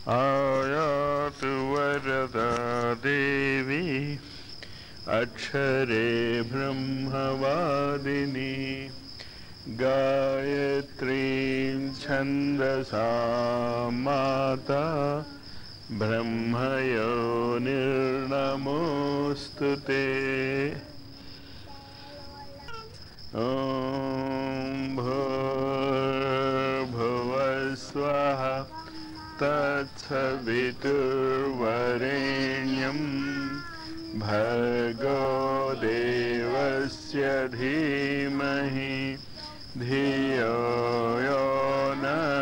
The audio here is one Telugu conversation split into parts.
आयातु वरदा देवी अक्षरे ब्रह्मवादिनी गायत्रीं छन्दसा माता ब्रह्मयो निर्नमोऽस्तु ते ॐ भूर्भुवस्वः तत्सवितुर्वरेण्यं भर्गो देवस्य धीमहि धियो यो न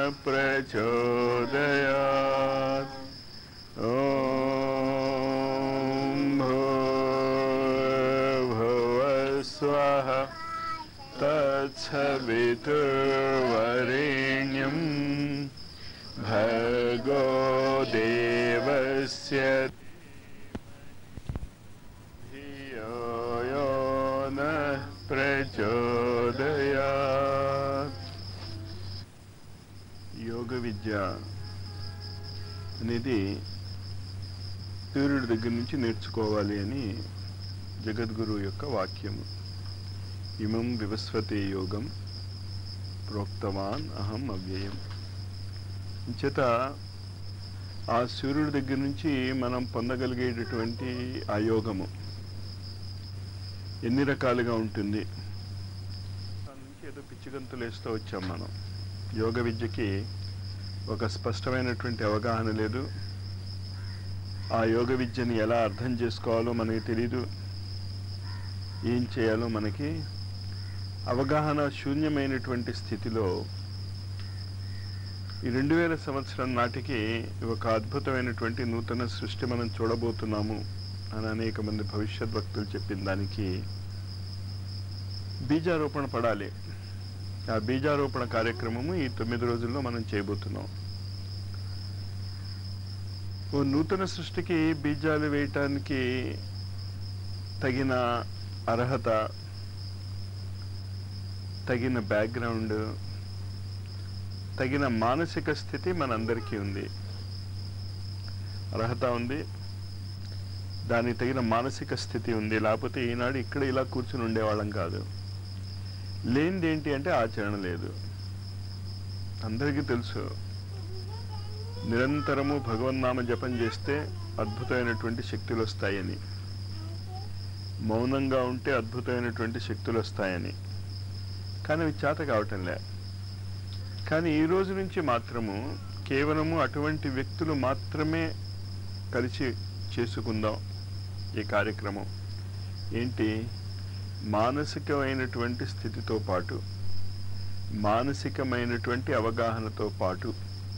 प्रचोदयात् ॐ भूर्भुवस्वः तत्सवितुर्वरेण्यं भर्गो देवस्य धियो यो नः प्रचोदयात् యోగ విద్య అనేది సూర్యుడి దగ్గర నుంచి నేర్చుకోవాలి అని జగద్గురు యొక్క వాక్యము ఇమం వివస్వతే యోగం ప్రోక్తవాన్ అహం అవ్యయం చేత ఆ సూర్యుడి దగ్గర నుంచి మనం పొందగలిగేటటువంటి ఆ యోగము ఎన్ని రకాలుగా ఉంటుంది దాని నుంచి ఏదో పిచ్చిగంతులు వేస్తూ వచ్చాం మనం యోగ విద్యకి ఒక స్పష్టమైనటువంటి అవగాహన లేదు ఆ యోగ విద్యని ఎలా అర్థం చేసుకోవాలో మనకి తెలీదు ఏం చేయాలో మనకి అవగాహన శూన్యమైనటువంటి స్థితిలో ఈ రెండు వేల సంవత్సరం నాటికి ఒక అద్భుతమైనటువంటి నూతన సృష్టి మనం చూడబోతున్నాము అని అనేక మంది భవిష్యత్ వక్తులు చెప్పిన దానికి బీజారోపణ పడాలి ఆ బీజారోపణ కార్యక్రమము ఈ తొమ్మిది రోజుల్లో మనం చేయబోతున్నాం ఓ నూతన సృష్టికి బీజాలు వేయటానికి తగిన అర్హత తగిన బ్యాక్గ్రౌండ్ తగిన మానసిక స్థితి మనందరికీ ఉంది అర్హత ఉంది దానికి తగిన మానసిక స్థితి ఉంది లేకపోతే ఈనాడు ఇక్కడ ఇలా కూర్చుని ఉండేవాళ్ళం కాదు లేనిది ఏంటి అంటే ఆచరణ లేదు అందరికీ తెలుసు నిరంతరము భగవన్నామ జపం చేస్తే అద్భుతమైనటువంటి శక్తులు వస్తాయని మౌనంగా ఉంటే అద్భుతమైనటువంటి శక్తులు వస్తాయని కానీ అవి చేత కావటం లే కానీ ఈ రోజు నుంచి మాత్రము కేవలము అటువంటి వ్యక్తులు మాత్రమే కలిసి చేసుకుందాం ఈ కార్యక్రమం ఏంటి మానసికమైనటువంటి స్థితితో పాటు మానసికమైనటువంటి అవగాహనతో పాటు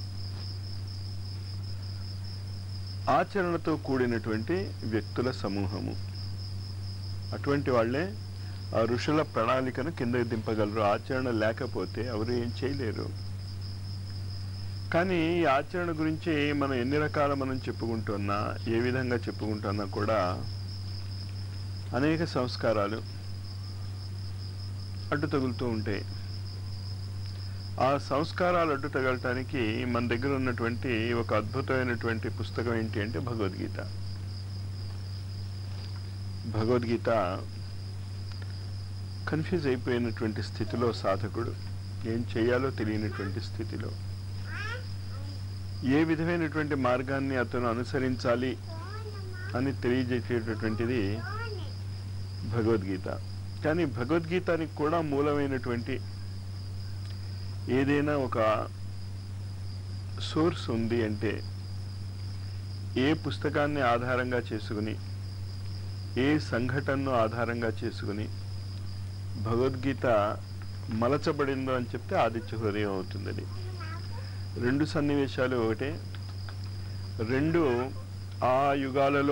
ఆచరణతో కూడినటువంటి వ్యక్తుల సమూహము అటువంటి వాళ్ళే ఆ ఋషుల ప్రణాళికను కిందకి దింపగలరు ఆచరణ లేకపోతే ఎవరు ఏం చేయలేరు కానీ ఈ ఆచరణ గురించి మనం ఎన్ని రకాల మనం చెప్పుకుంటున్నా ఏ విధంగా చెప్పుకుంటున్నా కూడా అనేక సంస్కారాలు అడ్డు తగులుతూ ఉంటాయి ఆ సంస్కారాలు అడ్డు తగలటానికి మన దగ్గర ఉన్నటువంటి ఒక అద్భుతమైనటువంటి పుస్తకం ఏంటి అంటే భగవద్గీత భగవద్గీత కన్ఫ్యూజ్ అయిపోయినటువంటి స్థితిలో సాధకుడు ఏం చేయాలో తెలియనటువంటి స్థితిలో ఏ విధమైనటువంటి మార్గాన్ని అతను అనుసరించాలి అని తెలియజేసేటటువంటిది భగవద్గీత కానీ భగవద్గీతానికి కూడా మూలమైనటువంటి ఏదైనా ఒక సోర్స్ ఉంది అంటే ఏ పుస్తకాన్ని ఆధారంగా చేసుకుని ఏ సంఘటనను ఆధారంగా చేసుకుని భగవద్గీత మలచబడిందో అని చెప్తే ఆదిత్య హృదయం అవుతుందని రెండు సన్నివేశాలు ఒకటే రెండు ఆ యుగాలలో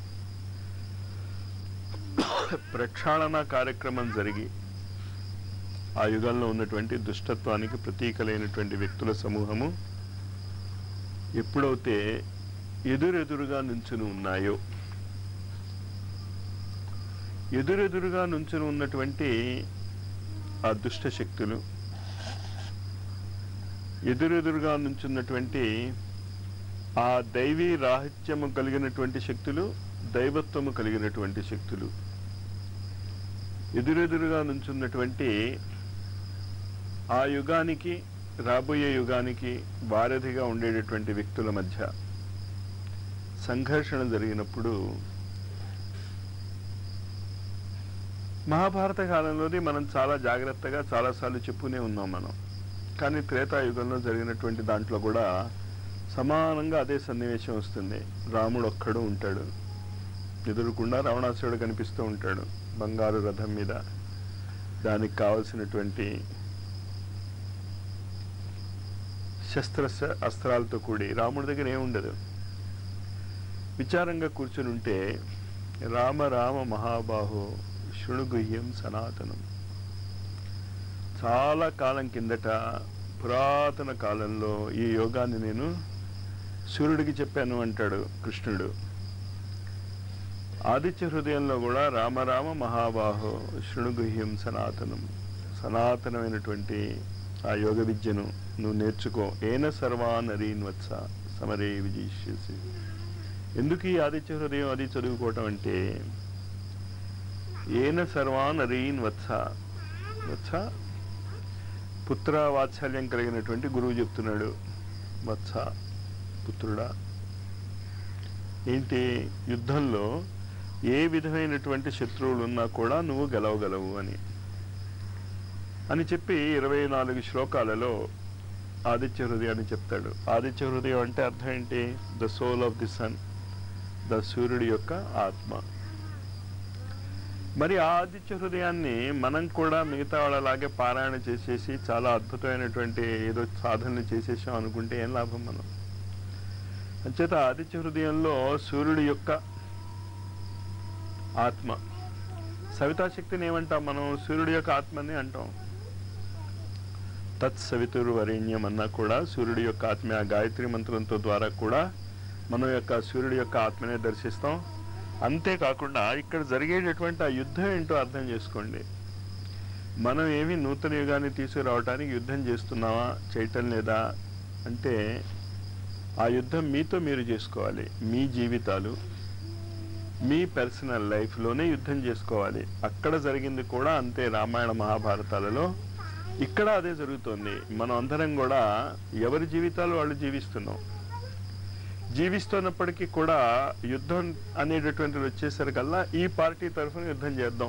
ప్రక్షాళన కార్యక్రమం జరిగి ఆ యుగంలో ఉన్నటువంటి దుష్టత్వానికి ప్రతీకలైనటువంటి వ్యక్తుల సమూహము ఎప్పుడైతే ఎదురెదురుగా నుంచుని ఉన్నాయో ఎదురెదురుగా నుంచుని ఉన్నటువంటి ఆ దుష్ట శక్తులు ఎదురెదురుగా నుంచున్నటువంటి ఆ దైవీ రాహిత్యము కలిగినటువంటి శక్తులు దైవత్వము కలిగినటువంటి శక్తులు ఎదురెదురుగా నుంచున్నటువంటి ఆ యుగానికి రాబోయే యుగానికి వారధిగా ఉండేటటువంటి వ్యక్తుల మధ్య సంఘర్షణ జరిగినప్పుడు మహాభారత కాలంలోది మనం చాలా జాగ్రత్తగా చాలాసార్లు చెప్పునే ఉన్నాం మనం కానీ త్రేతాయుగంలో జరిగినటువంటి దాంట్లో కూడా సమానంగా అదే సన్నివేశం వస్తుంది రాముడు ఒక్కడు ఉంటాడు ఎదురుకుండా రావణాసురుడు కనిపిస్తూ ఉంటాడు బంగారు రథం మీద దానికి కావలసినటువంటి శస్త్ర అస్త్రాలతో కూడి రాముడి దగ్గర ఏముండదు విచారంగా కూర్చుని ఉంటే రామ రామ మహాబాహో శృణుగుహ్యం సనాతనం చాలా కాలం కిందట పురాతన కాలంలో ఈ యోగాన్ని నేను సూర్యుడికి చెప్పాను అంటాడు కృష్ణుడు ఆదిత్య హృదయంలో కూడా రామరామ మహాబాహో శృణుగుహ్యం సనాతనం సనాతనమైనటువంటి ఆ యోగ విద్యను నువ్వు నేర్చుకో ఏన సర్వానరీన్ వత్స సమరే విజయిష్యసి ఎందుకు ఈ ఆదిత్య హృదయం అది చదువుకోవటం అంటే ఏన సర్వానరీన్ వత్స వత్స పుత్ర వాత్సల్యం కలిగినటువంటి గురువు చెప్తున్నాడు వత్స పుత్రుడా ఏంటి యుద్ధంలో ఏ విధమైనటువంటి శత్రువులు ఉన్నా కూడా నువ్వు గెలవగలవు అని అని చెప్పి ఇరవై నాలుగు శ్లోకాలలో ఆదిత్య హృదయాన్ని చెప్తాడు ఆదిత్య హృదయం అంటే అర్థం ఏంటి the soul of the sun ద సూర్యుడి యొక్క ఆత్మ మరి ఆ ఆదిత్య హృదయాన్ని మనం కూడా మిగతా వాళ్ళలాగే పారాయణ చేసేసి చాలా అద్భుతమైనటువంటి ఏదో సాధనలు చేసేసాం అనుకుంటే ఏం లాభం మనం అంచేత ఆదిత్య హృదయంలో సూర్యుడి యొక్క ఆత్మ సవితాశక్తిని ఏమంటాం మనం సూర్యుడి యొక్క ఆత్మని అంటాం తత్ సవితురు వరేణ్యం అన్నా కూడా సూర్యుడి యొక్క ఆత్మ ఆ గాయత్రి మంత్రంతో ద్వారా కూడా మనం యొక్క సూర్యుడి యొక్క ఆత్మనే దర్శిస్తాం అంతేకాకుండా ఇక్కడ జరిగేటటువంటి ఆ యుద్ధం ఏంటో అర్థం చేసుకోండి మనం ఏమి నూతన యుగాన్ని తీసుకురావడానికి యుద్ధం చేస్తున్నావా చేయటం లేదా అంటే ఆ యుద్ధం మీతో మీరు చేసుకోవాలి మీ జీవితాలు మీ పర్సనల్ లైఫ్లోనే యుద్ధం చేసుకోవాలి అక్కడ జరిగింది కూడా అంతే రామాయణ మహాభారతాలలో ఇక్కడ అదే జరుగుతుంది మనం అందరం కూడా ఎవరి జీవితాలు వాళ్ళు జీవిస్తున్నాం జీవిస్తున్నప్పటికీ కూడా యుద్ధం అనేటటువంటిది వచ్చేసరికల్లా ఈ పార్టీ తరఫున యుద్ధం చేద్దాం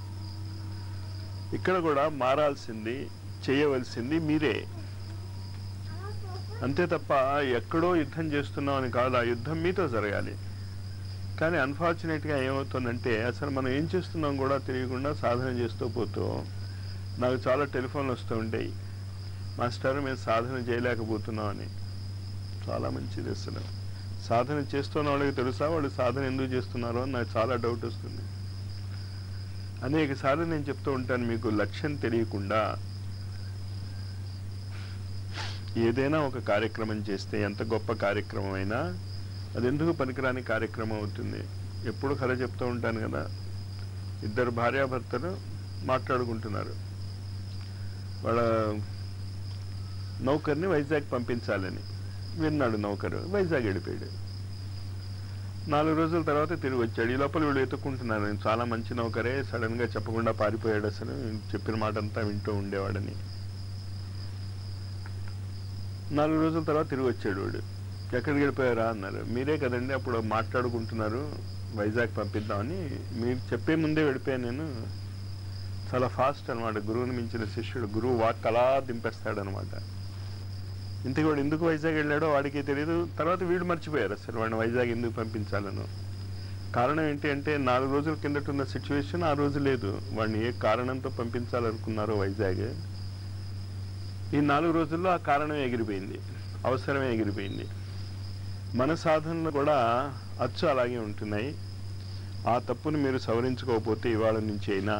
ఇక్కడ కూడా మారాల్సింది చేయవలసింది మీరే అంతే తప్ప ఎక్కడో యుద్ధం చేస్తున్నాం అని కాదు ఆ యుద్ధం మీతో జరగాలి కానీ అన్ఫార్చునేట్గా ఏమవుతుందంటే అసలు మనం ఏం చేస్తున్నాం కూడా తెలియకుండా సాధన చేస్తూ పోతూ నాకు చాలా టెలిఫోన్లు వస్తూ ఉంటాయి మాస్టర్ మేము సాధన చేయలేకపోతున్నాం అని చాలా మంచిది అసలు సాధన చేస్తున్న వాళ్ళకి తెలుసా వాళ్ళు సాధన ఎందుకు చేస్తున్నారో అని నాకు చాలా డౌట్ వస్తుంది అనేక సార్లు నేను చెప్తూ ఉంటాను మీకు లక్ష్యం తెలియకుండా ఏదైనా ఒక కార్యక్రమం చేస్తే ఎంత గొప్ప కార్యక్రమం అయినా అది ఎందుకు పనికిరాని కార్యక్రమం అవుతుంది ఎప్పుడు కథ చెప్తూ ఉంటాను కదా ఇద్దరు భార్యాభర్తలు మాట్లాడుకుంటున్నారు వాళ్ళ నౌకర్ని వైజాగ్ పంపించాలని విన్నాడు నౌకరు వైజాగ్ వెళ్ళిపోయాడు నాలుగు రోజుల తర్వాత తిరిగి వచ్చాడు ఈ లోపల వీళ్ళు ఎత్తుకుంటున్నారు చాలా మంచి నౌకరే సడన్ గా చెప్పకుండా పారిపోయాడు అసలు చెప్పిన మాట అంతా వింటూ ఉండేవాడని నాలుగు రోజుల తర్వాత తిరిగి వచ్చాడు వాడు ఎక్కడికి వెళ్ళిపోయారా అన్నారు మీరే కదండి అప్పుడు మాట్లాడుకుంటున్నారు వైజాగ్ పంపిద్దామని మీరు చెప్పే ముందే వెళ్ళిపోయాను నేను చాలా ఫాస్ట్ అనమాట గురువుని మించిన శిష్యుడు గురువు వాక్ అలా దింపేస్తాడనమాట ఇంతకు వాడు ఎందుకు వైజాగ్ వెళ్ళాడో వాడికి తెలియదు తర్వాత వీడు మర్చిపోయారు అసలు వాడిని వైజాగ్ ఎందుకు పంపించాలను కారణం ఏంటి అంటే నాలుగు రోజుల కిందట ఉన్న సిచ్యువేషన్ ఆ రోజు లేదు వాడిని ఏ కారణంతో పంపించాలనుకున్నారో వైజాగ్ ఈ నాలుగు రోజుల్లో ఆ కారణం ఎగిరిపోయింది అవసరమే ఎగిరిపోయింది మన సాధనలు కూడా అచ్చు అలాగే ఉంటున్నాయి ఆ తప్పును మీరు సవరించుకోకపోతే ఇవాళ నుంచి అయినా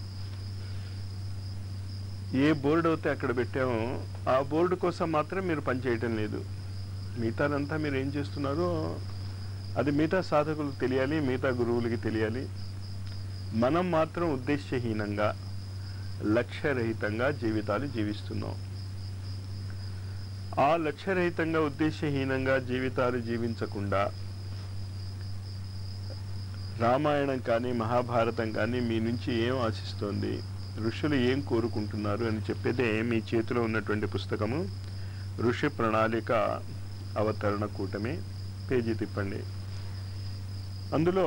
ఏ బోర్డు అయితే అక్కడ పెట్టామో ఆ బోర్డు కోసం మాత్రం మీరు పనిచేయటం లేదు మిగతాదంతా మీరు ఏం చేస్తున్నారో అది మిగతా సాధకులకు తెలియాలి మిగతా గురువులకి తెలియాలి మనం మాత్రం ఉద్దేశ్యహీనంగా లక్ష్యరహితంగా జీవితాలు జీవిస్తున్నాం ఆ లక్ష్యరహితంగా ఉద్దేశహీనంగా జీవితాలు జీవించకుండా రామాయణం కానీ మహాభారతం కానీ మీ నుంచి ఏం ఆశిస్తోంది ఋషులు ఏం కోరుకుంటున్నారు అని చెప్పేదే మీ చేతిలో ఉన్నటువంటి పుస్తకము ఋషి ప్రణాళిక అవతరణ కూటమి పేజీ తిప్పండి అందులో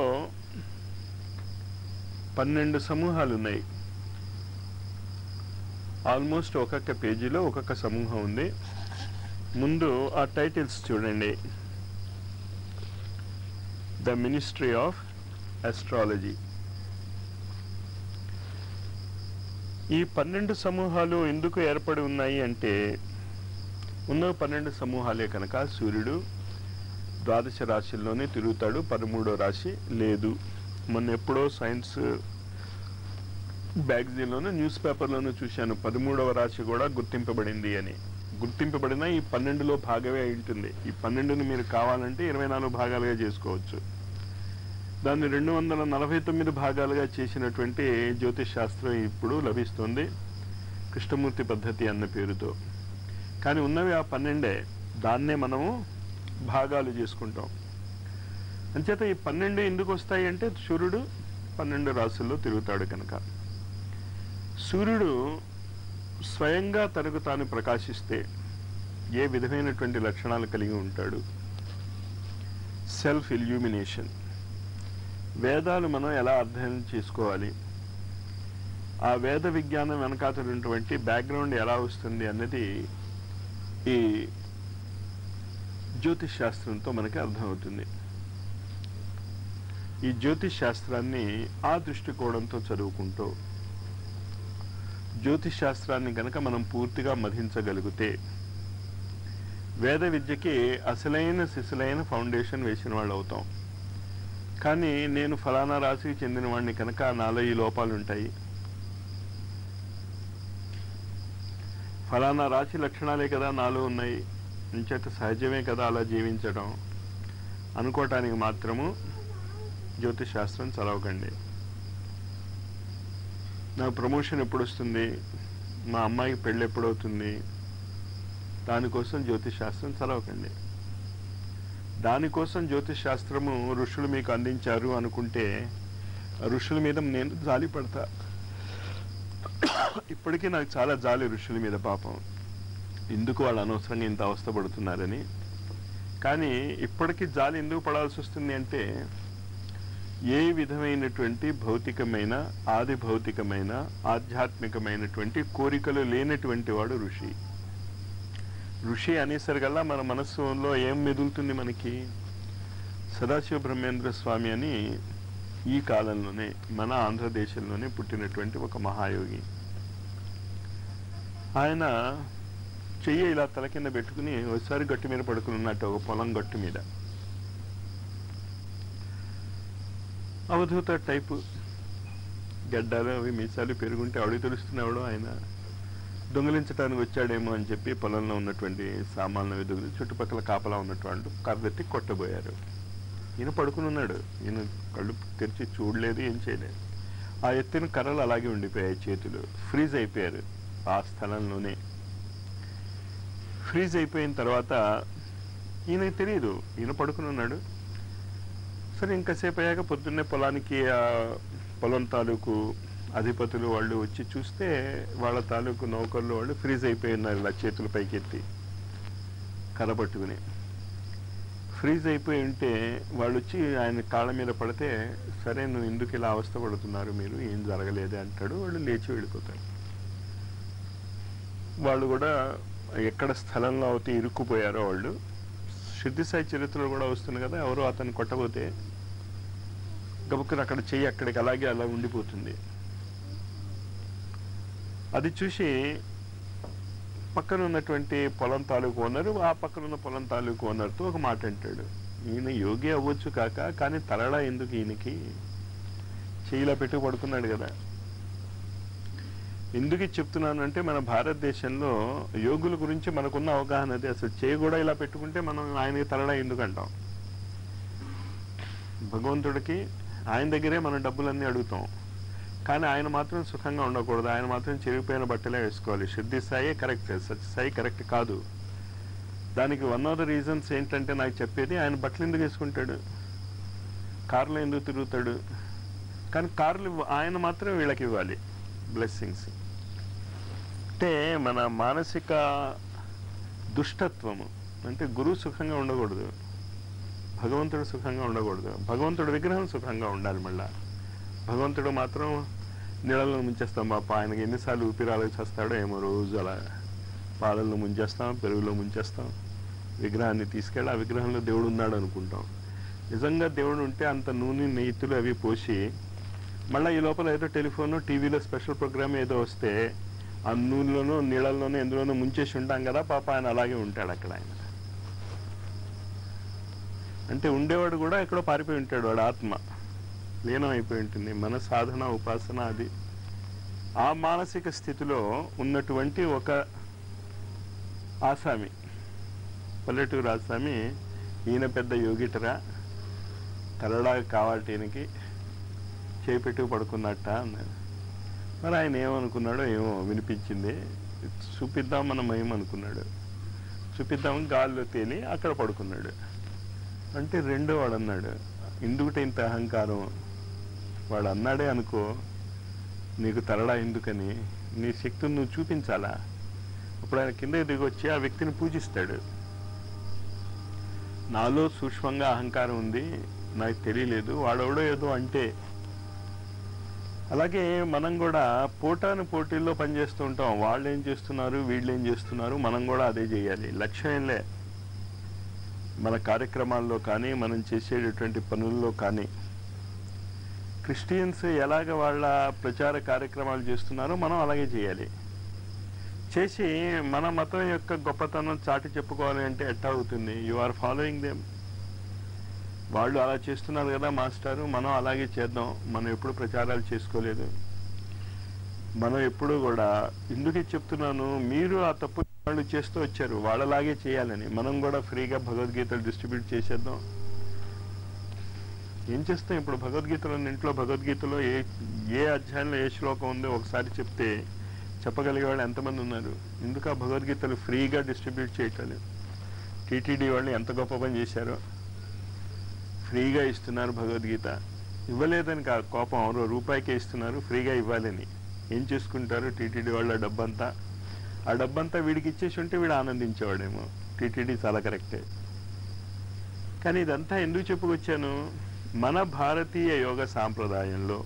పన్నెండు సమూహాలు ఉన్నాయి ఆల్మోస్ట్ ఒక్కొక్క పేజీలో ఒక్కొక్క సమూహం ఉంది ముందు ఆ టైటిల్స్ చూడండి ద మినిస్ట్రీ ఆఫ్ అస్ట్రాలజీ ఈ పన్నెండు సమూహాలు ఎందుకు ఏర్పడి ఉన్నాయి అంటే ఉన్న పన్నెండు సమూహాలే కనుక సూర్యుడు ద్వాదశ రాశుల్లోనే తిరుగుతాడు పదమూడో రాశి లేదు మొన్న ఎప్పుడో సైన్స్ మ్యాగజైన్లోనూ న్యూస్ పేపర్లోనూ చూశాను పదమూడవ రాశి కూడా గుర్తింపబడింది అని గుర్తింపబడిన ఈ పన్నెండులో భాగమే అయి ఉంటుంది ఈ పన్నెండుని మీరు కావాలంటే ఇరవై నాలుగు భాగాలుగా చేసుకోవచ్చు దాన్ని రెండు వందల నలభై తొమ్మిది భాగాలుగా చేసినటువంటి జ్యోతిష్ శాస్త్రం ఇప్పుడు లభిస్తుంది కృష్ణమూర్తి పద్ధతి అన్న పేరుతో కానీ ఉన్నవి ఆ పన్నెండే దాన్నే మనము భాగాలు చేసుకుంటాం అంచేత ఈ పన్నెండు ఎందుకు వస్తాయి అంటే సూర్యుడు పన్నెండు రాసుల్లో తిరుగుతాడు కనుక సూర్యుడు స్వయంగా తనకు తాను ప్రకాశిస్తే ఏ విధమైనటువంటి లక్షణాలు కలిగి ఉంటాడు సెల్ఫ్ ఇల్యూమినేషన్ వేదాలు మనం ఎలా అధ్యయనం చేసుకోవాలి ఆ వేద విజ్ఞానం వెనకాతలున్నటువంటి బ్యాక్గ్రౌండ్ ఎలా వస్తుంది అన్నది ఈ జ్యోతిష్ శాస్త్రంతో మనకి అర్థమవుతుంది ఈ జ్యోతిష్ శాస్త్రాన్ని ఆ దృష్టికోణంతో చదువుకుంటూ జ్యోతిష్ శాస్త్రాన్ని గనక మనం పూర్తిగా మధించగలిగితే వేద విద్యకి అసలైన సిసలైన ఫౌండేషన్ వేసిన వాళ్ళు అవుతాం కానీ నేను ఫలానా రాశికి చెందిన వాడిని కనుక నాలో ఈ లోపాలు ఉంటాయి ఫలానా రాశి లక్షణాలే కదా నాలో ఉన్నాయి ఇంచేత సహజమే కదా అలా జీవించడం అనుకోవటానికి మాత్రము జ్యోతిష్ శాస్త్రం చదవకండి నా ప్రమోషన్ ఎప్పుడు వస్తుంది మా అమ్మాయికి పెళ్ళి ఎప్పుడు అవుతుంది దానికోసం జ్యోతిష్ శాస్త్రం చదవకండి దానికోసం జ్యోతిష్ శాస్త్రము ఋషులు మీకు అందించారు అనుకుంటే ఋషుల మీద నేను జాలి పడతా ఇప్పటికీ నాకు చాలా జాలి ఋషుల మీద పాపం ఎందుకు వాళ్ళు అనవసరంగా ఇంత అవస్థపడుతున్నారని కానీ ఇప్పటికీ జాలి ఎందుకు పడాల్సి వస్తుంది అంటే ఏ విధమైనటువంటి భౌతికమైన ఆది భౌతికమైన ఆధ్యాత్మికమైనటువంటి కోరికలు లేనటువంటి వాడు ఋషి ఋషి అనేసరికల్లా మన మనస్సులో ఏం మెదులుతుంది మనకి సదాశివ బ్రహ్మేంద్ర స్వామి అని ఈ కాలంలోనే మన ఆంధ్రదేశంలోనే పుట్టినటువంటి ఒక మహాయోగి ఆయన చెయ్యి ఇలా తల కింద పెట్టుకుని ఒకసారి గట్టు మీద పడుకుని ఉన్నట్టు ఒక పొలం గట్టు మీద అవధూత టైపు గడ్డాలు అవి మీసాలు పెరుగుంటే ఆవిడ తెలుస్తున్నాడు ఆయన దొంగిలించడానికి వచ్చాడేమో అని చెప్పి పొలంలో ఉన్నటువంటి సామాన్లు వెతుకుని చుట్టుపక్కల కాపలా ఉన్నటువంటి కర్రెత్తి కొట్టబోయారు ఈయన పడుకుని ఉన్నాడు ఈయన కళ్ళు తెరిచి చూడలేదు ఏం చేయలేదు ఆ ఎత్తిన కర్రలు అలాగే ఉండిపోయాయి చేతులు ఫ్రీజ్ అయిపోయారు ఆ స్థలంలోనే ఫ్రీజ్ అయిపోయిన తర్వాత ఈయనకి తెలియదు ఈయన పడుకుని ఉన్నాడు సరే ఇంకాసేపు అయ్యాక పొద్దున్నే పొలానికి ఆ పొలం తాలూకు అధిపతులు వాళ్ళు వచ్చి చూస్తే వాళ్ళ తాలూకు నౌకర్లు వాళ్ళు ఫ్రీజ్ అయిపోయి ఉన్నారు ఇలా చేతులు పైకెత్తి కర్ర పట్టుకుని ఫ్రీజ్ అయిపోయి ఉంటే వాళ్ళు వచ్చి ఆయన కాళ్ళ మీద పడితే సరే నువ్వు ఎందుకు ఇలా అవస్థ పడుతున్నారు మీరు ఏం జరగలేదు అంటాడు వాళ్ళు లేచి వెళ్ళిపోతారు వాళ్ళు కూడా ఎక్కడ స్థలంలో అయితే ఇరుక్కుపోయారో వాళ్ళు సిద్ధిసాయి చరిత్రలో కూడా వస్తుంది కదా ఎవరో అతను కొట్టబోతే గబుక్కుని అక్కడ చెయ్యి అక్కడికి అలాగే అలా ఉండిపోతుంది అది చూసి పక్కన ఉన్నటువంటి పొలం తాలూకు ఓనరు ఆ పక్కన ఉన్న పొలం తాలూకు ఓనర్తో ఒక మాట అంటాడు ఈయన యోగి అవ్వచ్చు కాక కానీ తలడా ఎందుకు ఈయనకి చెయ్యిలా పెట్టుకు పడుకున్నాడు కదా ఎందుకు ఇది చెప్తున్నానంటే మన భారతదేశంలో యోగుల గురించి మనకున్న అవగాహన అది అసలు చేయి కూడా ఇలా పెట్టుకుంటే మనం ఆయనకి తలడా ఎందుకు అంటాం భగవంతుడికి ఆయన దగ్గరే మన డబ్బులన్నీ అడుగుతాం కానీ ఆయన మాత్రం సుఖంగా ఉండకూడదు ఆయన మాత్రం చిరిగిపోయిన బట్టలే వేసుకోవాలి సిద్ధి సాయే కరెక్ట్ సత్య సాయి కరెక్ట్ కాదు దానికి వన్ ఆఫ్ ద రీజన్స్ ఏంటంటే నాకు చెప్పేది ఆయన బట్టలు ఎందుకు వేసుకుంటాడు కార్లో ఎందుకు తిరుగుతాడు కానీ కార్లు ఇవ్వ- ఆయన మాత్రం వీళ్ళకి ఇవ్వాలి బ్లెస్సింగ్స్ అంటే మన మానసిక దుష్టత్వము అంటే గురువు సుఖంగా ఉండకూడదు భగవంతుడు సుఖంగా ఉండకూడదు భగవంతుడు విగ్రహం సుఖంగా ఉండాలి మళ్ళా భగవంతుడు మాత్రం నీళ్ళలో ముంచేస్తాం పాప ఆయనకి ఎన్నిసార్లు ఊపిరాలకు చేస్తాడో ఏమో రోజు అలా పాలల్లో ముంచేస్తాం పెరుగులో ముంచేస్తాం విగ్రహాన్ని తీసుకెళ్ళి ఆ విగ్రహంలో దేవుడు ఉన్నాడు అనుకుంటాం నిజంగా దేవుడు ఉంటే అంత నూనె నెయ్యితులు అవి పోసి మళ్ళీ ఈ లోపల ఏదో టెలిఫోన్ టీవీలో స్పెషల్ ప్రోగ్రామ్ ఏదో వస్తే ఆ నూనెలోనూ నీళ్ళల్లోనూ ఎందులోనూ ముంచేసి ఉంటాం కదా పాప ఆయన అలాగే ఉంటాడు అక్కడ ఆయన అంటే ఉండేవాడు కూడా ఎక్కడో పారిపోయి ఉంటాడు వాడు ఆత్మ లీనం అయిపోయి ఉంటుంది మన సాధన ఉపాసన అది ఆ మానసిక స్థితిలో ఉన్నటువంటి ఒక ఆసామి పల్లెటూరు ఆసామి ఈయన పెద్ద యోగిటరా తలడా కావాలట ఈయనకి చేపెట్టు పడుకున్నట్ట అన్నాడు మరి ఆయన ఏమనుకున్నాడో ఏమో వినిపించింది చూపిద్దాం మనం ఏమనుకున్నాడు చూపిద్దాం గాల్లో తేలి అక్కడ పడుకున్నాడు అంటే రెండో వాడు అన్నాడు ఎందుకుట ఇంత అహంకారం వాడు అన్నాడే అనుకో నీకు తరడా ఎందుకని నీ శక్తిని నువ్వు చూపించాలా అప్పుడు ఆయన కింద దిగి వచ్చి ఆ వ్యక్తిని పూజిస్తాడు నాలో సూక్ష్మంగా అహంకారం ఉంది నాకు తెలియలేదు వాడెవడో ఏదో అంటే అలాగే మనం కూడా పోటాను పోటీల్లో పనిచేస్తూ ఉంటాం వాళ్ళు ఏం చేస్తున్నారు వీళ్ళు ఏం చేస్తున్నారు మనం కూడా అదే చేయాలి లక్ష్యం ఏంలే మన కార్యక్రమాల్లో కానీ మనం చేసేటటువంటి పనుల్లో కానీ క్రిస్టియన్స్ ఎలాగ వాళ్ళ ప్రచార కార్యక్రమాలు చేస్తున్నారో మనం అలాగే చేయాలి చేసి మన మతం యొక్క గొప్పతనం చాటి చెప్పుకోవాలి అంటే ఎట్టా అవుతుంది యు ఆర్ ఫాలోయింగ్ దెమ్ వాళ్ళు అలా చేస్తున్నారు కదా మాస్టారు మనం అలాగే చేద్దాం మనం ఎప్పుడు ప్రచారాలు చేసుకోలేదు మనం ఎప్పుడు కూడా ఇందుకే చెప్తున్నాను మీరు ఆ తప్పు వాళ్ళు చేస్తూ వచ్చారు వాళ్ళలాగే చేయాలని మనం కూడా ఫ్రీగా భగవద్గీతలు డిస్ట్రిబ్యూట్ చేసేద్దాం ఏం చేస్తాం ఇప్పుడు భగవద్గీతలో ఇంట్లో భగవద్గీతలో ఏ ఏ అధ్యాయంలో ఏ శ్లోకం ఉందో ఒకసారి చెప్తే చెప్పగలిగే వాళ్ళు ఎంతమంది ఉన్నారు ఎందుకు ఆ భగవద్గీతలు ఫ్రీగా డిస్ట్రిబ్యూట్ చేయటాలు టీటీడీ వాళ్ళు ఎంత గొప్ప పని చేశారో ఫ్రీగా ఇస్తున్నారు భగవద్గీత ఇవ్వలేదని కా కోపం ఎవరో రూపాయికే ఇస్తున్నారు ఫ్రీగా ఇవ్వాలని ఏం చేసుకుంటారు టీటీడీ వాళ్ళ డబ్బంతా ఆ డబ్బంతా వీడికి ఇచ్చేసి ఉంటే వీడు ఆనందించేవాడేమో టీటీడీ చాలా కరెక్టే కానీ ఇదంతా ఎందుకు చెప్పుకొచ్చాను మన భారతీయ యోగ సాంప్రదాయంలో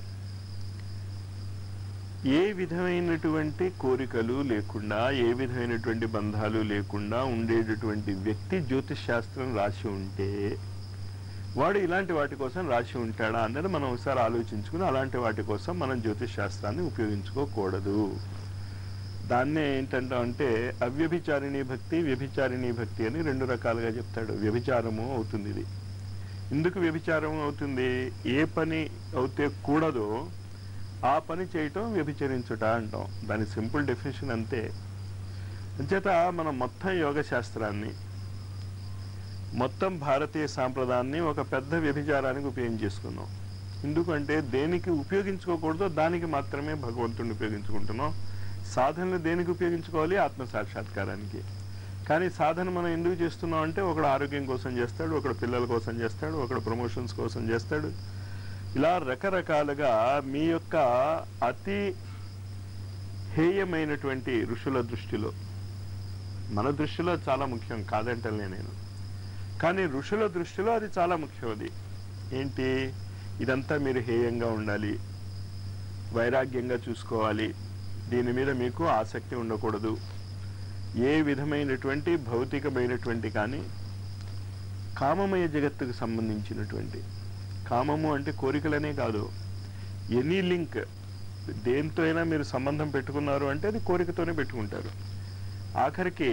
ఏ విధమైనటువంటి కోరికలు లేకుండా ఏ విధమైనటువంటి బంధాలు లేకుండా ఉండేటటువంటి వ్యక్తి జ్యోతిష్ శాస్త్రం రాసి ఉంటే వాడు ఇలాంటి వాటి కోసం రాసి ఉంటాడా అన్నది మనం ఒకసారి ఆలోచించుకుని అలాంటి వాటి కోసం మనం జ్యోతిష్ శాస్త్రాన్ని ఉపయోగించుకోకూడదు దాన్నే ఏంటంటాం అంటే అవ్యభిచారిణీ భక్తి వ్యభిచారిణీ భక్తి అని రెండు రకాలుగా చెప్తాడు వ్యభిచారము అవుతుంది ఇది ఎందుకు వ్యభిచారం అవుతుంది ఏ పని అవుతే కూడదో ఆ పని చేయటం వ్యభిచరించుట అంటాం దాని సింపుల్ డెఫినేషన్ అంతే అంచేత మనం మొత్తం యోగ శాస్త్రాన్ని మొత్తం భారతీయ సాంప్రదాయాన్ని ఒక పెద్ద వ్యభిచారానికి ఉపయోగించేసుకున్నాం ఎందుకంటే దేనికి ఉపయోగించుకోకూడదో దానికి మాత్రమే భగవంతుడిని ఉపయోగించుకుంటున్నాం సాధనలు దేనికి ఉపయోగించుకోవాలి ఆత్మ సాక్షాత్కారానికి కానీ సాధన మనం ఎందుకు చేస్తున్నాం అంటే ఒకడు ఆరోగ్యం కోసం చేస్తాడు ఒకడు పిల్లల కోసం చేస్తాడు ఒకడు ప్రమోషన్స్ కోసం చేస్తాడు ఇలా రకరకాలుగా మీ యొక్క అతి హేయమైనటువంటి ఋషుల దృష్టిలో మన దృష్టిలో చాలా ముఖ్యం కాదంటలే నేను కానీ ఋషుల దృష్టిలో అది చాలా ముఖ్యం అది ఏంటి ఇదంతా మీరు హేయంగా ఉండాలి వైరాగ్యంగా చూసుకోవాలి దీని మీద మీకు ఆసక్తి ఉండకూడదు ఏ విధమైనటువంటి భౌతికమైనటువంటి కానీ కామమయ జగత్తుకు సంబంధించినటువంటి కామము అంటే కోరికలనే కాదు ఎనీ లింక్ దేంతో అయినా మీరు సంబంధం పెట్టుకున్నారు అంటే అది కోరికతోనే పెట్టుకుంటారు ఆఖరికి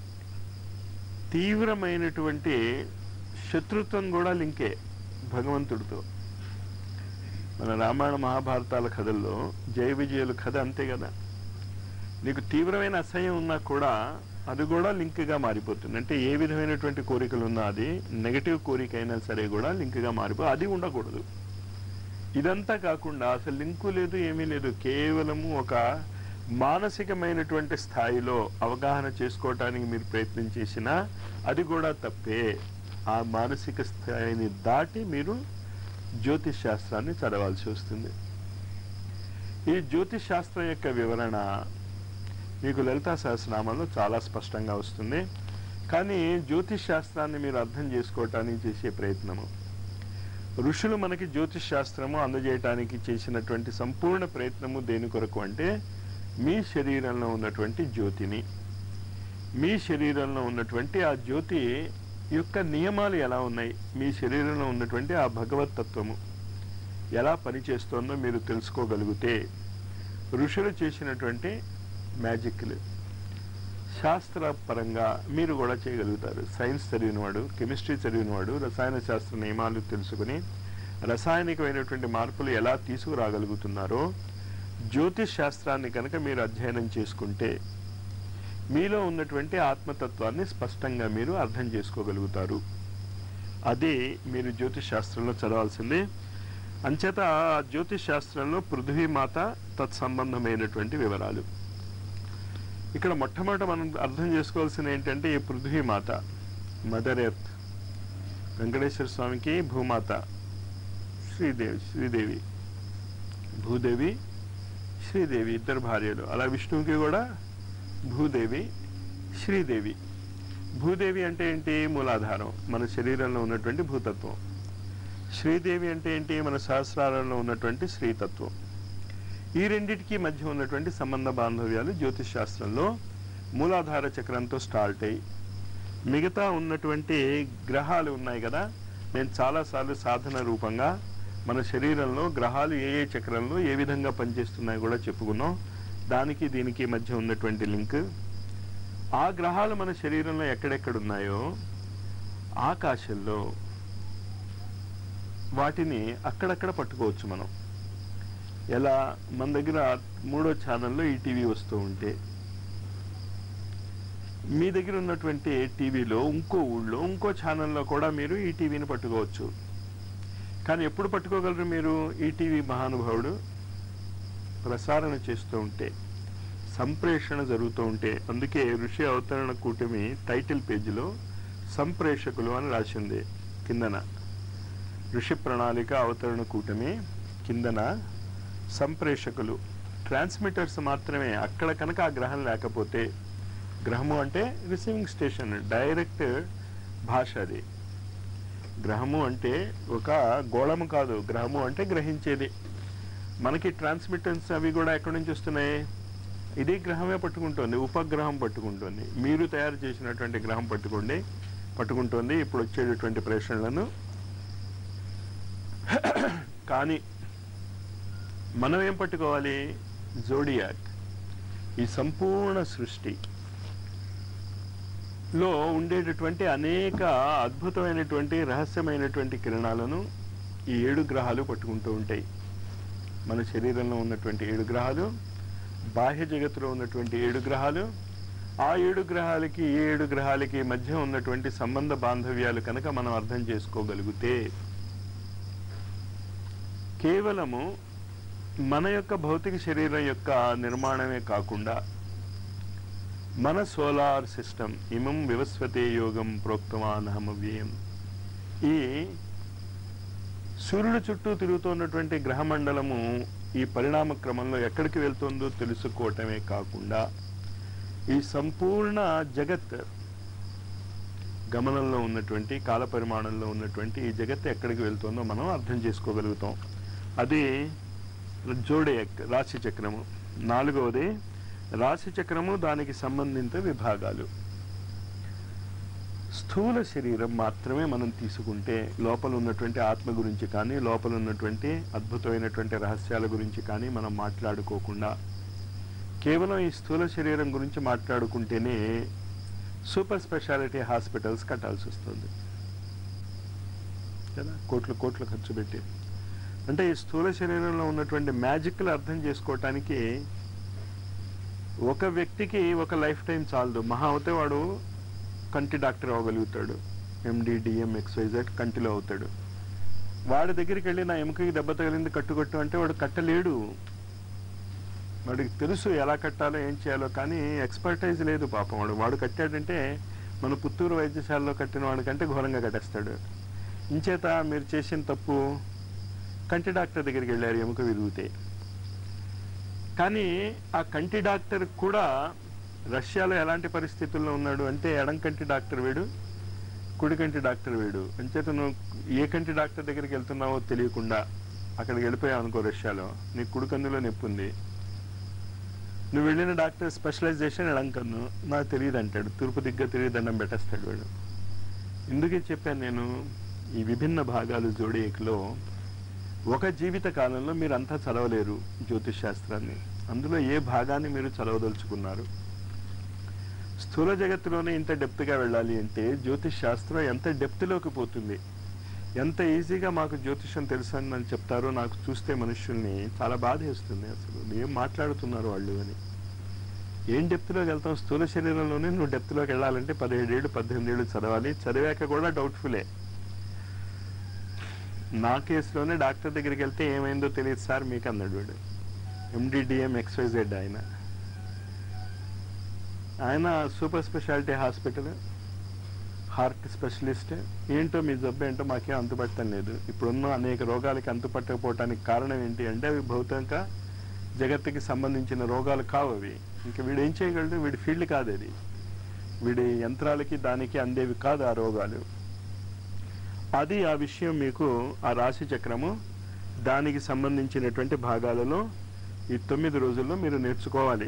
తీవ్రమైనటువంటి శత్రుత్వం కూడా లింకే భగవంతుడితో మన రామాయణ మహాభారతాల కథల్లో జయ విజయుల కథ అంతే కదా నీకు తీవ్రమైన అసహ్యం ఉన్నా కూడా అది కూడా లింక్గా మారిపోతుంది అంటే ఏ విధమైనటువంటి కోరికలు ఉన్నా అది నెగటివ్ కోరిక అయినా సరే కూడా లింక్గా మారిపో అది ఉండకూడదు ఇదంతా కాకుండా అసలు లింకు లేదు ఏమీ లేదు కేవలము ఒక మానసికమైనటువంటి స్థాయిలో అవగాహన చేసుకోవటానికి మీరు ప్రయత్నం చేసినా అది కూడా తప్పే ఆ మానసిక స్థాయిని దాటి మీరు జ్యోతిష్ శాస్త్రాన్ని చదవాల్సి వస్తుంది ఈ జ్యోతిష్ శాస్త్రం యొక్క వివరణ మీకు లలితా సహస్రనామంలో చాలా స్పష్టంగా వస్తుంది కానీ జ్యోతిష్ శాస్త్రాన్ని మీరు అర్థం చేసుకోవటానికి చేసే ప్రయత్నము ఋషులు మనకి జ్యోతిష్ శాస్త్రము అందజేయటానికి చేసినటువంటి సంపూర్ణ ప్రయత్నము దేని కొరకు అంటే మీ శరీరంలో ఉన్నటువంటి జ్యోతిని మీ శరీరంలో ఉన్నటువంటి ఆ జ్యోతి యొక్క నియమాలు ఎలా ఉన్నాయి మీ శరీరంలో ఉన్నటువంటి ఆ భగవత్ తత్వము ఎలా పనిచేస్తోందో మీరు తెలుసుకోగలిగితే ఋషులు చేసినటువంటి మ్యాజిక్లు శాస్త్రపరంగా మీరు కూడా చేయగలుగుతారు సైన్స్ చదివినవాడు కెమిస్ట్రీ చదివినవాడు రసాయన శాస్త్ర నియమాలు తెలుసుకుని రసాయనికమైనటువంటి మార్పులు ఎలా తీసుకురాగలుగుతున్నారో జ్యోతిష్ శాస్త్రాన్ని కనుక మీరు అధ్యయనం చేసుకుంటే మీలో ఉన్నటువంటి ఆత్మతత్వాన్ని స్పష్టంగా మీరు అర్థం చేసుకోగలుగుతారు అది మీరు జ్యోతిష్ శాస్త్రంలో చదవాల్సింది అంచేత ఆ జ్యోతిష్ శాస్త్రంలో పృథ్వీమాత తత్సంబంధమైనటువంటి వివరాలు ఇక్కడ మొట్టమొదట మనం అర్థం చేసుకోవాల్సింది ఏంటంటే ఈ పృథ్వీమాత మదర్ ఎర్త్ వెంకటేశ్వర స్వామికి భూమాత శ్రీదేవి శ్రీదేవి భూదేవి శ్రీదేవి ఇద్దరు భార్యలు అలా విష్ణువుకి కూడా భూదేవి శ్రీదేవి భూదేవి అంటే ఏంటి మూలాధారం మన శరీరంలో ఉన్నటువంటి భూతత్వం శ్రీదేవి అంటే ఏంటి మన సహస్రాలలో ఉన్నటువంటి శ్రీతత్వం ఈ రెండిటికి మధ్య ఉన్నటువంటి సంబంధ బాంధవ్యాలు జ్యోతిష్ శాస్త్రంలో మూలాధార చక్రంతో స్టార్ట్ అయ్యి మిగతా ఉన్నటువంటి గ్రహాలు ఉన్నాయి కదా నేను చాలాసార్లు సాధన రూపంగా మన శరీరంలో గ్రహాలు ఏ ఏ చక్రంలో ఏ విధంగా పనిచేస్తున్నాయో కూడా చెప్పుకున్నాం దానికి దీనికి మధ్య ఉన్నటువంటి లింక్ ఆ గ్రహాలు మన శరీరంలో ఎక్కడెక్కడ ఉన్నాయో ఆకాశంలో వాటిని అక్కడక్కడ పట్టుకోవచ్చు మనం ఎలా మన దగ్గర మూడో ఛానల్లో ఈ టీవీ వస్తూ ఉంటే మీ దగ్గర ఉన్నటువంటి టీవీలో ఇంకో ఊళ్ళో ఇంకో ఛానల్లో కూడా మీరు ఈ టీవీని పట్టుకోవచ్చు కానీ ఎప్పుడు పట్టుకోగలరు మీరు ఈ టీవీ మహానుభావుడు ప్రసారణ చేస్తూ ఉంటే సంప్రేషణ జరుగుతూ ఉంటే అందుకే ఋషి అవతరణ కూటమి టైటిల్ పేజీలో సంప్రేషకులు అని రాసింది కిందన ఋషి ప్రణాళిక అవతరణ కూటమి కిందన సంప్రేషకులు ట్రాన్స్మిటర్స్ మాత్రమే అక్కడ కనుక ఆ గ్రహం లేకపోతే గ్రహము అంటే రిసీవింగ్ స్టేషన్ డైరెక్ట్ భాష అది గ్రహము అంటే ఒక గోళము కాదు గ్రహము అంటే గ్రహించేది మనకి ట్రాన్స్మిటర్స్ అవి కూడా ఎక్కడి నుంచి వస్తున్నాయి ఇది గ్రహమే పట్టుకుంటుంది ఉపగ్రహం పట్టుకుంటుంది మీరు తయారు చేసినటువంటి గ్రహం పట్టుకోండి పట్టుకుంటుంది ఇప్పుడు వచ్చేటటువంటి ప్రేషణలను కానీ మనం ఏం పట్టుకోవాలి జోడియాక్ ఈ సంపూర్ణ సృష్టి లో ఉండేటటువంటి అనేక అద్భుతమైనటువంటి రహస్యమైనటువంటి కిరణాలను ఈ ఏడు గ్రహాలు పట్టుకుంటూ ఉంటాయి మన శరీరంలో ఉన్నటువంటి ఏడు గ్రహాలు బాహ్య జగత్తులో ఉన్నటువంటి ఏడు గ్రహాలు ఆ ఏడు గ్రహాలకి ఈ ఏడు గ్రహాలకి మధ్య ఉన్నటువంటి సంబంధ బాంధవ్యాలు కనుక మనం అర్థం చేసుకోగలిగితే కేవలము మన యొక్క భౌతిక శరీరం యొక్క నిర్మాణమే కాకుండా మన సోలార్ సిస్టమ్ ఇమం వివస్వతే యోగం ప్రోక్తమానహమవ్యయం ఈ సూర్యుడు చుట్టూ తిరుగుతున్నటువంటి గ్రహమండలము ఈ పరిణామ క్రమంలో ఎక్కడికి వెళ్తుందో తెలుసుకోవటమే కాకుండా ఈ సంపూర్ణ జగత్ గమనంలో ఉన్నటువంటి కాల పరిమాణంలో ఉన్నటువంటి ఈ జగత్ ఎక్కడికి వెళ్తుందో మనం అర్థం చేసుకోగలుగుతాం అది జోడేయక్ రాశి చక్రము నాలుగవది రాశి చక్రము దానికి సంబంధిత విభాగాలు స్థూల శరీరం మాత్రమే మనం తీసుకుంటే లోపల ఉన్నటువంటి ఆత్మ గురించి కానీ లోపల ఉన్నటువంటి అద్భుతమైనటువంటి రహస్యాల గురించి కానీ మనం మాట్లాడుకోకుండా కేవలం ఈ స్థూల శరీరం గురించి మాట్లాడుకుంటేనే సూపర్ స్పెషాలిటీ హాస్పిటల్స్ కట్టాల్సి వస్తుంది కదా కోట్లు కోట్లు ఖర్చు పెట్టి అంటే ఈ స్థూల శరీరంలో ఉన్నటువంటి మ్యాజిక్లు అర్థం చేసుకోవటానికి ఒక వ్యక్తికి ఒక లైఫ్ టైం చాలదు మహా అవుతే వాడు కంటి డాక్టర్ అవ్వగలుగుతాడు ఎండి డిఎం ఎక్స్వైజెడ్ కంటిలో అవుతాడు వాడి దగ్గరికి వెళ్ళి నా ఎముకకి దెబ్బ తగిలింది కట్టుకట్టు అంటే వాడు కట్టలేడు వాడికి తెలుసు ఎలా కట్టాలో ఏం చేయాలో కానీ ఎక్స్పర్టైజ్ లేదు పాపం వాడు వాడు కట్టాడంటే మన పుత్తూరు వైద్యశాలలో కట్టిన వాడికంటే ఘోరంగా కట్టేస్తాడు ఇంచేత మీరు చేసిన తప్పు కంటి డాక్టర్ దగ్గరికి వెళ్ళారు ఎముక విరిగితే కానీ ఆ కంటి డాక్టర్ కూడా రష్యాలో ఎలాంటి పరిస్థితుల్లో ఉన్నాడు అంటే ఎడం కంటి డాక్టర్ వీడు కుడి కంటి డాక్టర్ వీడు అంచేత నువ్వు ఏ కంటి డాక్టర్ దగ్గరికి వెళ్తున్నావో తెలియకుండా అక్కడికి వెళ్ళిపోయావు అనుకో రష్యాలో నీ కుడి కన్నులో నొప్పి ఉంది నువ్వు వెళ్ళిన డాక్టర్ స్పెషలైజేషన్ ఎడం కన్ను నాకు తెలియదు అంటాడు తూర్పు దిగ్గ తిరిగి దండం పెట్టేస్తాడు వీడు ఇందుకే చెప్పాను నేను ఈ విభిన్న భాగాలు జోడియకులో ఒక జీవిత కాలంలో మీరు అంతా చదవలేరు జ్యోతిష్ శాస్త్రాన్ని అందులో ఏ భాగాన్ని మీరు చదవదలుచుకున్నారు స్థూల జగత్తులోనే ఇంత డెప్త్గా వెళ్ళాలి అంటే జ్యోతిష్ శాస్త్రం ఎంత డెప్త్లోకి పోతుంది ఎంత ఈజీగా మాకు జ్యోతిషం తెలుసు అని నన్ను చెప్తారో నాకు చూస్తే మనుషుల్ని చాలా బాధ వేస్తుంది అసలు ఏం మాట్లాడుతున్నారు వాళ్ళు అని ఏం డెప్త్లోకి వెళ్తాం స్థూల శరీరంలోనే నువ్వు డెప్త్లోకి వెళ్ళాలంటే పదిహేడేళ్ళు పద్దెనిమిది ఏళ్ళు చదవాలి చదివాక కూడా డౌట్ఫుల్లే నా కేసులోనే డాక్టర్ దగ్గరికి వెళ్తే ఏమైందో తెలియదు సార్ మీకు అన్నాడు వాడు ఎండిడిఎం ఎక్స్వైజెడ్ ఆయన ఆయన super speciality hospital heart specialist ఏంటో మీ జబ్బు ఏంటో మాకేం అంతుపట్టడం లేదు ఇప్పుడున్న అనేక రోగాలకి అంతుపట్టకపోవటానికి కారణం ఏంటి అంటే అవి భౌతిక జగత్తుకి సంబంధించిన రోగాలు కావు అవి ఇంకా వీడు ఏం చేయగలడు వీడి ఫీల్డ్ కాదు అది వీడి యంత్రాలకి దానికి అందేవి కాదు ఆ రోగాలు అది ఆ విషయం మీకు ఆ రాశి చక్రము దానికి సంబంధించినటువంటి భాగాలలో ఈ తొమ్మిది రోజుల్లో మీరు నేర్చుకోవాలి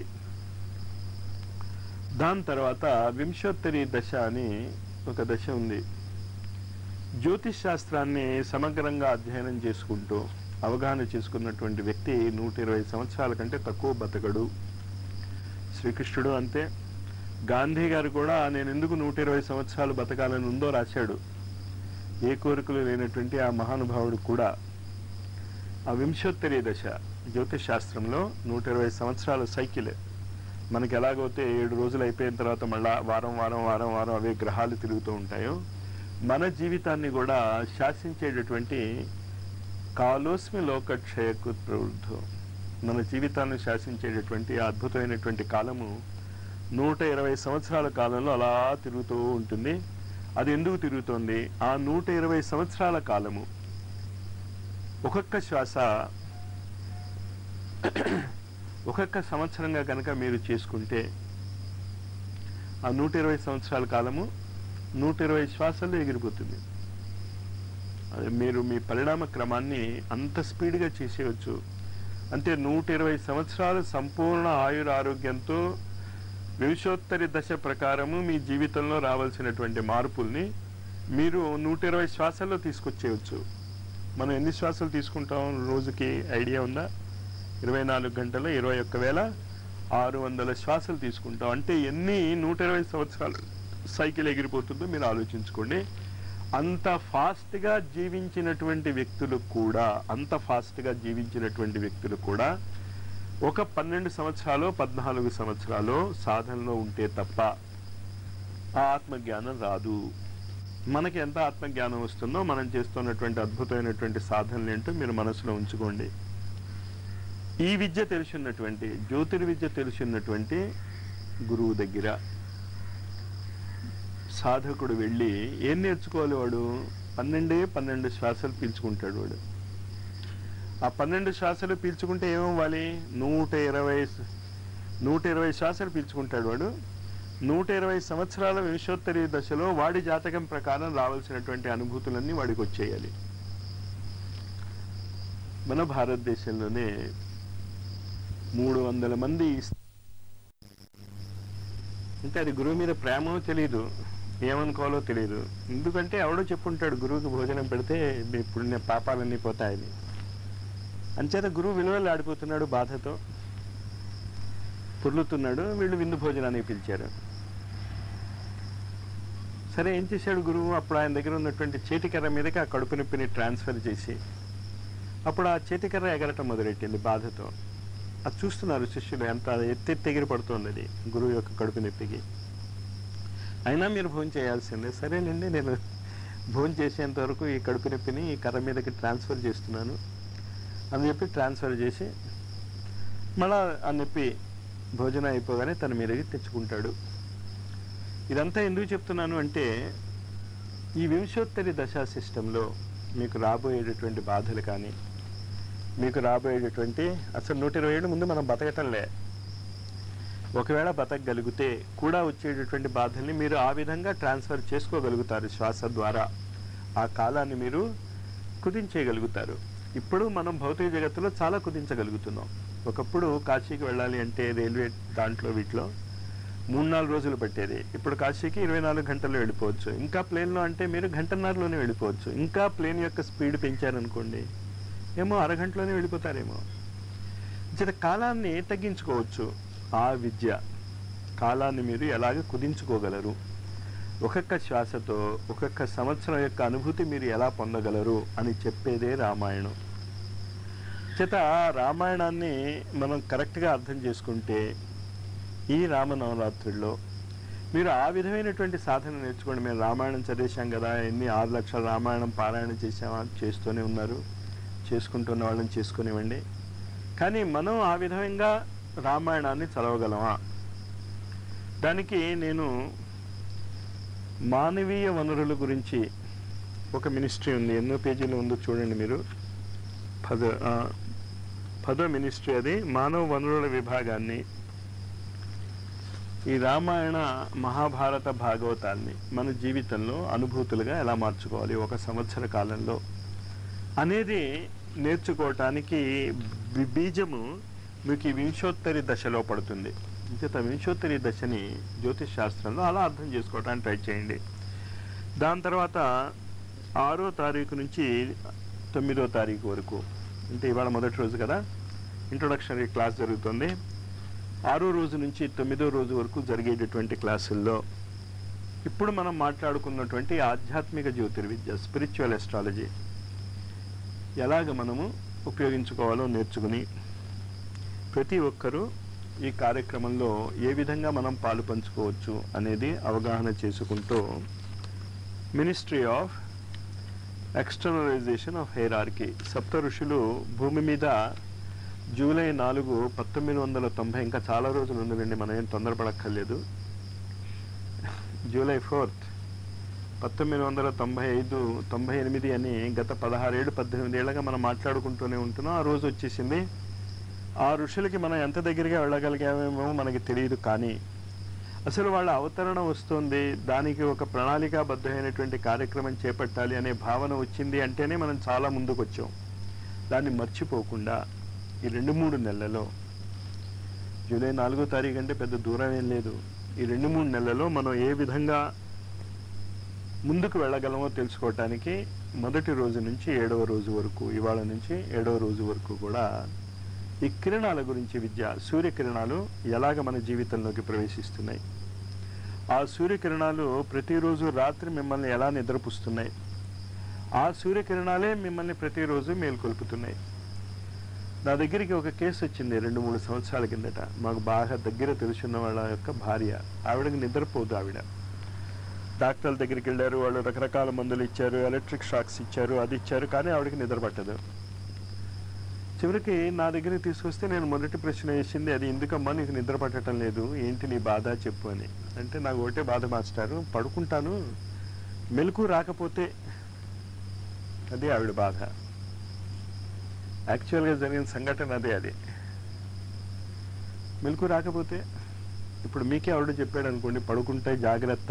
దాని తర్వాత వింశోత్తరి దశ అని ఒక దశ ఉంది జ్యోతిష్ శాస్త్రాన్ని సమగ్రంగా అధ్యయనం చేసుకుంటూ అవగాహన చేసుకున్నటువంటి వ్యక్తి నూట ఇరవై సంవత్సరాల కంటే తక్కువ బతకడు శ్రీకృష్ణుడు అంతే గాంధీ గారు కూడా నేను ఎందుకు నూట ఇరవై సంవత్సరాలు బతకాలని ఉందో రాశాడు ఏ కోరికలు లేనటువంటి ఆ మహానుభావుడు కూడా ఆ వింశోత్తరి దశ జ్యోతిష్ శాస్త్రంలో నూట ఇరవై సంవత్సరాల సైకిల్ మనకి ఎలాగైతే ఏడు రోజులు అయిపోయిన తర్వాత మళ్ళా వారం వారం వారం వారం అవే గ్రహాలు తిరుగుతూ ఉంటాయో మన జీవితాన్ని కూడా శాసించేటటువంటి కాలోస్మి లోకక్షయకు ప్రవృద్ధం మన జీవితాన్ని శాసించేటటువంటి ఆ అద్భుతమైనటువంటి కాలము నూట ఇరవై సంవత్సరాల కాలంలో అలా తిరుగుతూ ఉంటుంది అది ఎందుకు తిరుగుతోంది ఆ నూట ఇరవై సంవత్సరాల కాలము ఒక్కొక్క శ్వాస ఒక్కొక్క సంవత్సరంగా కనుక మీరు చేసుకుంటే ఆ నూట ఇరవై సంవత్సరాల కాలము నూట ఇరవై శ్వాసల్లో ఎగిరిపోతుంది అది మీరు మీ పరిణామ క్రమాన్ని అంత స్పీడ్గా చేసేయచ్చు అంటే నూట ఇరవై సంవత్సరాలు సంపూర్ణ ఆయుర ఆరోగ్యంతో వింశోత్తరి దశ ప్రకారము మీ జీవితంలో రావాల్సినటువంటి మార్పుల్ని మీరు నూట ఇరవై శ్వాసల్లో తీసుకొచ్చేయచ్చు మనం ఎన్ని శ్వాసలు తీసుకుంటాం రోజుకి ఐడియా ఉందా ఇరవై నాలుగు గంటల ఇరవై ఒక్క వేల ఆరు వందల శ్వాసలు తీసుకుంటాం అంటే ఎన్ని నూట ఇరవై సంవత్సరాలు సైకిల్ ఎగిరిపోతుందో మీరు ఆలోచించుకోండి అంత ఫాస్ట్గా జీవించినటువంటి వ్యక్తులు కూడా అంత ఫాస్ట్గా జీవించినటువంటి వ్యక్తులు కూడా ఒక పన్నెండు సంవత్సరాలు పద్నాలుగు సంవత్సరాలు సాధనలో ఉంటే తప్ప ఆ ఆత్మజ్ఞానం రాదు మనకి ఎంత ఆత్మజ్ఞానం వస్తుందో మనం చేస్తున్నటువంటి అద్భుతమైనటువంటి సాధనలు ఏంటో మీరు మనసులో ఉంచుకోండి ఈ విద్య తెలిసినటువంటి జ్యోతిర్విద్య తెలిసినటువంటి గురువు దగ్గర సాధకుడు వెళ్ళి ఏం నేర్చుకోవాలి వాడు పన్నెండే పన్నెండు శ్వాసలు పీల్చుకుంటాడు వాడు ఆ పన్నెండు శ్వాసలు పీల్చుకుంటే ఏమవ్వాలి నూట ఇరవై నూట ఇరవై శ్వాసలు పీల్చుకుంటాడు వాడు నూట ఇరవై సంవత్సరాల వింశోత్తరి దశలో వాడి జాతకం ప్రకారం రావాల్సినటువంటి అనుభూతులన్నీ వాడికి వచ్చేయాలి మన భారతదేశంలోనే మూడు వందల మంది అంటే అది గురువు మీద ప్రేమో తెలియదు ఏమనుకోవాలో తెలియదు ఎందుకంటే ఎవడో చెప్పుంటాడు గురువుకి భోజనం పెడితే మీ పుణ్య పాపాలన్నీ పోతాయని అంచేత గురువు విలువలు ఆడిపోతున్నాడు బాధతో పొర్లుతున్నాడు వీళ్ళు విందు భోజనానికి పిలిచారు సరే ఏం చేశాడు గురువు అప్పుడు ఆయన దగ్గర ఉన్నటువంటి చేతికర్ర మీదకి ఆ కడుపు నొప్పిని ట్రాన్స్ఫర్ చేసి అప్పుడు ఆ చేతికర్ర ఎగరటం మొదలెట్టింది బాధతో అది చూస్తున్నారు శిష్యులు ఎంత ఎత్తెత్తి ఎగిరి పడుతుంది అది గురువు యొక్క కడుపు నొప్పికి అయినా మీరు భోజనం చేయాల్సిందే సరేనండి నేను భోజనం చేసేంత వరకు ఈ కడుపు నొప్పిని ఈ కర్ర మీదకి ట్రాన్స్ఫర్ చేస్తున్నాను అని చెప్పి ట్రాన్స్ఫర్ చేసి మళ్ళా ఆ నొప్పి భోజనం అయిపోగానే తన మీదకి తెచ్చుకుంటాడు ఇదంతా ఎందుకు చెప్తున్నాను అంటే ఈ వింశోత్తరి దశా సిస్టంలో మీకు రాబోయేటటువంటి బాధలు కానీ మీకు రాబోయేటటువంటి అసలు నూట ఇరవై ఏళ్ళు ముందు మనం బతకటంలే ఒకవేళ బతకగలిగితే కూడా వచ్చేటటువంటి బాధల్ని మీరు ఆ విధంగా ట్రాన్స్ఫర్ చేసుకోగలుగుతారు శ్వాస ద్వారా ఆ కాలాన్ని మీరు కుదించేయగలుగుతారు ఇప్పుడు మనం భౌతిక జగత్తులో చాలా కుదించగలుగుతున్నాం ఒకప్పుడు కాశీకి వెళ్ళాలి అంటే రైల్వే దాంట్లో వీటిలో మూడు నాలుగు రోజులు పట్టేది ఇప్పుడు కాశీకి ఇరవై నాలుగు గంటల్లో వెళ్ళిపోవచ్చు ఇంకా ప్లేన్లో అంటే మీరు గంటన్నరలోనే వెళ్ళిపోవచ్చు ఇంకా ప్లేన్ యొక్క స్పీడ్ పెంచారనుకోండి ఏమో అరగంటలోనే వెళ్ళిపోతారేమో ఇచ్చిన కాలాన్ని తగ్గించుకోవచ్చు ఆ విద్య కాలాన్ని మీరు ఎలాగ కుదించుకోగలరు ఒక్కొక్క శ్వాసతో ఒక్కొక్క సంవత్సరం యొక్క అనుభూతి మీరు ఎలా పొందగలరు అని చెప్పేదే రామాయణం చేత రామాయణాన్ని మనం కరెక్ట్గా అర్థం చేసుకుంటే ఈ రామనవరాత్రుల్లో మీరు ఆ విధమైనటువంటి సాధన నేర్చుకోండి మేము రామాయణం చదివేశాం కదా ఎన్ని ఆరు లక్షల రామాయణం పారాయణం చేసామా చేస్తూనే ఉన్నారు చేసుకుంటున్న వాళ్ళని చేసుకునివ్వండి కానీ మనం ఆ విధంగా రామాయణాన్ని చదవగలమా దానికి నేను మానవీయ వనరుల గురించి ఒక మినిస్ట్రీ ఉంది ఎన్నో పేజీలు ఉందో చూడండి మీరు పద ఆ, పదో మినిస్ట్రీ అది మానవ వనరుల విభాగాన్ని ఈ రామాయణ మహాభారత భాగవతాన్ని మన జీవితంలో అనుభూతులుగా ఎలా మార్చుకోవాలి ఒక సంవత్సర కాలంలో అనేది నేర్చుకోవటానికి బి- బీజము మీకు ఈ వింశోత్తరి దశలో పడుతుంది ఇంచేత వింశోత్తరి దశని జ్యోతిష్ శాస్త్రంలో అలా అర్థం చేసుకోవటానికి ట్రై చేయండి దాని తర్వాత ఆరో తారీఖు నుంచి తొమ్మిదో తారీఖు వరకు అంటే ఇవాళ మొదటి రోజు కదా ఇంట్రొడక్షనరీ క్లాస్ జరుగుతుంది ఆరో రోజు నుంచి తొమ్మిదో రోజు వరకు జరిగేటటువంటి క్లాసుల్లో ఇప్పుడు మనం మాట్లాడుకున్నటువంటి ఆధ్యాత్మిక జ్యోతిర్విద్య స్పిరిచువల్ ఎస్ట్రాలజీ ఎలాగ మనము ఉపయోగించుకోవాలో నేర్చుకుని ప్రతి ఒక్కరూ ఈ కార్యక్రమంలో ఏ విధంగా మనం పాలు పంచుకోవచ్చు అనేది అవగాహన చేసుకుంటూ ministry of externalization of hierarchy సప్త ఋషులు భూమి మీద జూలై నాలుగు పంతొమ్మిది వందల తొంభై ఇంకా చాలా రోజులు ఉందండి మనం ఏం తొందరపడక్కర్లేదు జూలై ఫోర్త్ పంతొమ్మిది వందల తొంభై ఐదు తొంభై ఎనిమిది అని గత పదహారేళ్ళు పద్దెనిమిది ఏళ్ళగా మనం మాట్లాడుకుంటూనే ఉంటున్నాం ఆ రోజు వచ్చేసింది ఆ ఋషులకి మనం ఎంత దగ్గరగా వెళ్ళగలిగామేమో మనకి తెలియదు కానీ అసలు వాళ్ళ అవతరణ వస్తుంది దానికి ఒక ప్రణాళికాబద్ధమైనటువంటి కార్యక్రమం చేపట్టాలి అనే భావన వచ్చింది అంటేనే మనం చాలా ముందుకు వచ్చాం దాన్ని మర్చిపోకుండా ఈ రెండు మూడు నెలలలో జూలై నాలుగో తారీఖు అంటే పెద్ద దూరం ఏం లేదు ఈ రెండు మూడు నెలలలో మనం ఏ విధంగా ముందుకు వెళ్ళగలమో తెలుసుకోవటానికి మొదటి రోజు నుంచి ఏడవ రోజు వరకు ఇవాళ నుంచి ఏడవ రోజు వరకు కూడా ఈ కిరణాల గురించి విద్య సూర్యకిరణాలు ఎలాగ మన జీవితంలోకి ప్రవేశిస్తున్నాయి ఆ సూర్యకిరణాలు ప్రతిరోజు రాత్రి మిమ్మల్ని ఎలా నిద్రపుస్తున్నాయి ఆ సూర్యకిరణాలే మిమ్మల్ని ప్రతిరోజు మేల్కొల్పుతున్నాయి నా దగ్గరికి ఒక కేసు వచ్చింది రెండు మూడు సంవత్సరాల కిందట మాకు బాగా దగ్గర తెలుసున్న వాళ్ళ యొక్క భార్య ఆవిడకి నిద్రపోదు ఆవిడ డాక్టర్ల దగ్గరికి వెళ్ళారు వాళ్ళు రకరకాల మందులు ఇచ్చారు ఎలక్ట్రిక్ షాక్స్ ఇచ్చారు అది ఇచ్చారు కానీ ఆవిడకి నిద్ర పట్టదు చివరికి నా దగ్గరికి తీసుకొస్తే నేను మొదటి ప్రశ్న వేసింది అది ఎందుకమ్మా నీకు నిద్ర పట్టడం లేదు ఏంటి నీ బాధ చెప్పు అని అంటే నాకు ఒకటే బాధ మాస్టారు పడుకుంటాను మెలకు రాకపోతే అది ఆవిడ బాధ యాక్చువల్గా జరిగిన సంఘటన అదే అది మెలకు రాకపోతే ఇప్పుడు మీకే ఆవిడ చెప్పాడు అనుకోండి పడుకుంటే జాగ్రత్త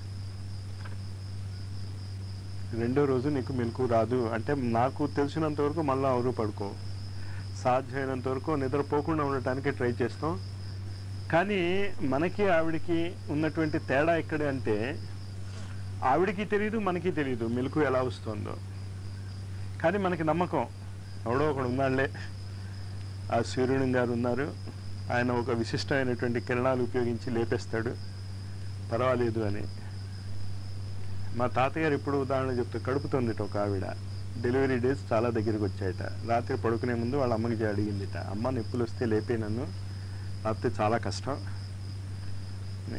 రెండో రోజు నీకు మెలకు రాదు అంటే నాకు తెలిసినంత వరకు మళ్ళీ ఎవరు పడుకో సాధ్యమైనంత వరకు నిద్రపోకుండా ఉండటానికి ట్రై చేస్తాం కానీ మనకి ఆవిడకి ఉన్నటువంటి తేడా ఎక్కడ అంటే ఆవిడకి తెలియదు మనకి తెలియదు మెలకు ఎలా వస్తుందో కానీ మనకి నమ్మకం ఎవడో ఒకడు ఉన్నాడులే ఆ సూర్యుని గారు ఉన్నారు ఆయన ఒక విశిష్టమైనటువంటి కిరణాలు ఉపయోగించి లేపేస్తాడు పర్వాలేదు అని మా తాతగారు ఇప్పుడు ఉదాహరణ చెప్తే కడుపుతోందిట ఒక ఆవిడ డెలివరీ డేస్ చాలా దగ్గరికి వచ్చాయట రాత్రి పడుకునే ముందు వాళ్ళ అమ్మకి చే- అడిగిందిట అమ్మ నొప్పులు వస్తే లేపే నన్ను లేకపోతే చాలా కష్టం అని.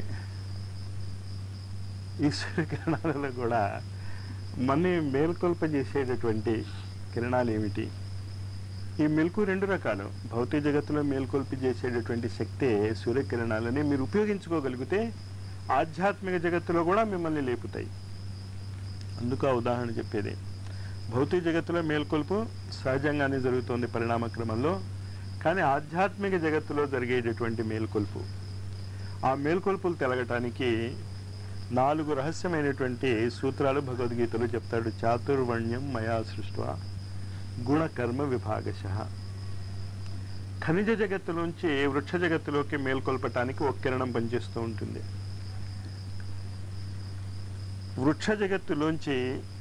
ఈ సూర్యకిరణాలలో కూడా మన్ని మేల్కొల్పజేసేటటువంటి కిరణాలు ఏమిటి ఈ మెలకు రెండు రకాలు భౌతిక జగత్తులో మేల్కొల్పి చేసేటటువంటి శక్తే సూర్యకిరణాలని మీరు ఉపయోగించుకోగలిగితే ఆధ్యాత్మిక జగత్తులో కూడా మిమ్మల్ని లేపుతాయి అందుకు ఆ ఉదాహరణ చెప్పేది భౌతిక జగత్తులో మేల్కొల్పు సహజంగానే జరుగుతోంది పరిణామ క్రమంలో కానీ ఆధ్యాత్మిక జగత్తులో జరిగేటటువంటి మేల్కొల్పు ఆ మేల్కొల్పులు తెలగటానికి నాలుగు రహస్యమైనటువంటి సూత్రాలు భగవద్గీతలో చెప్తాడు చాతుర్వర్ణ్యం మయా సృష్ట గుణకర్మ విభాగశ ఖనిజ జగత్తులోంచి వృక్ష జగత్తులోకి మేల్కొల్పటానికి ఒక కిరణం పనిచేస్తూ ఉంటుంది వృక్ష జగత్తులోంచి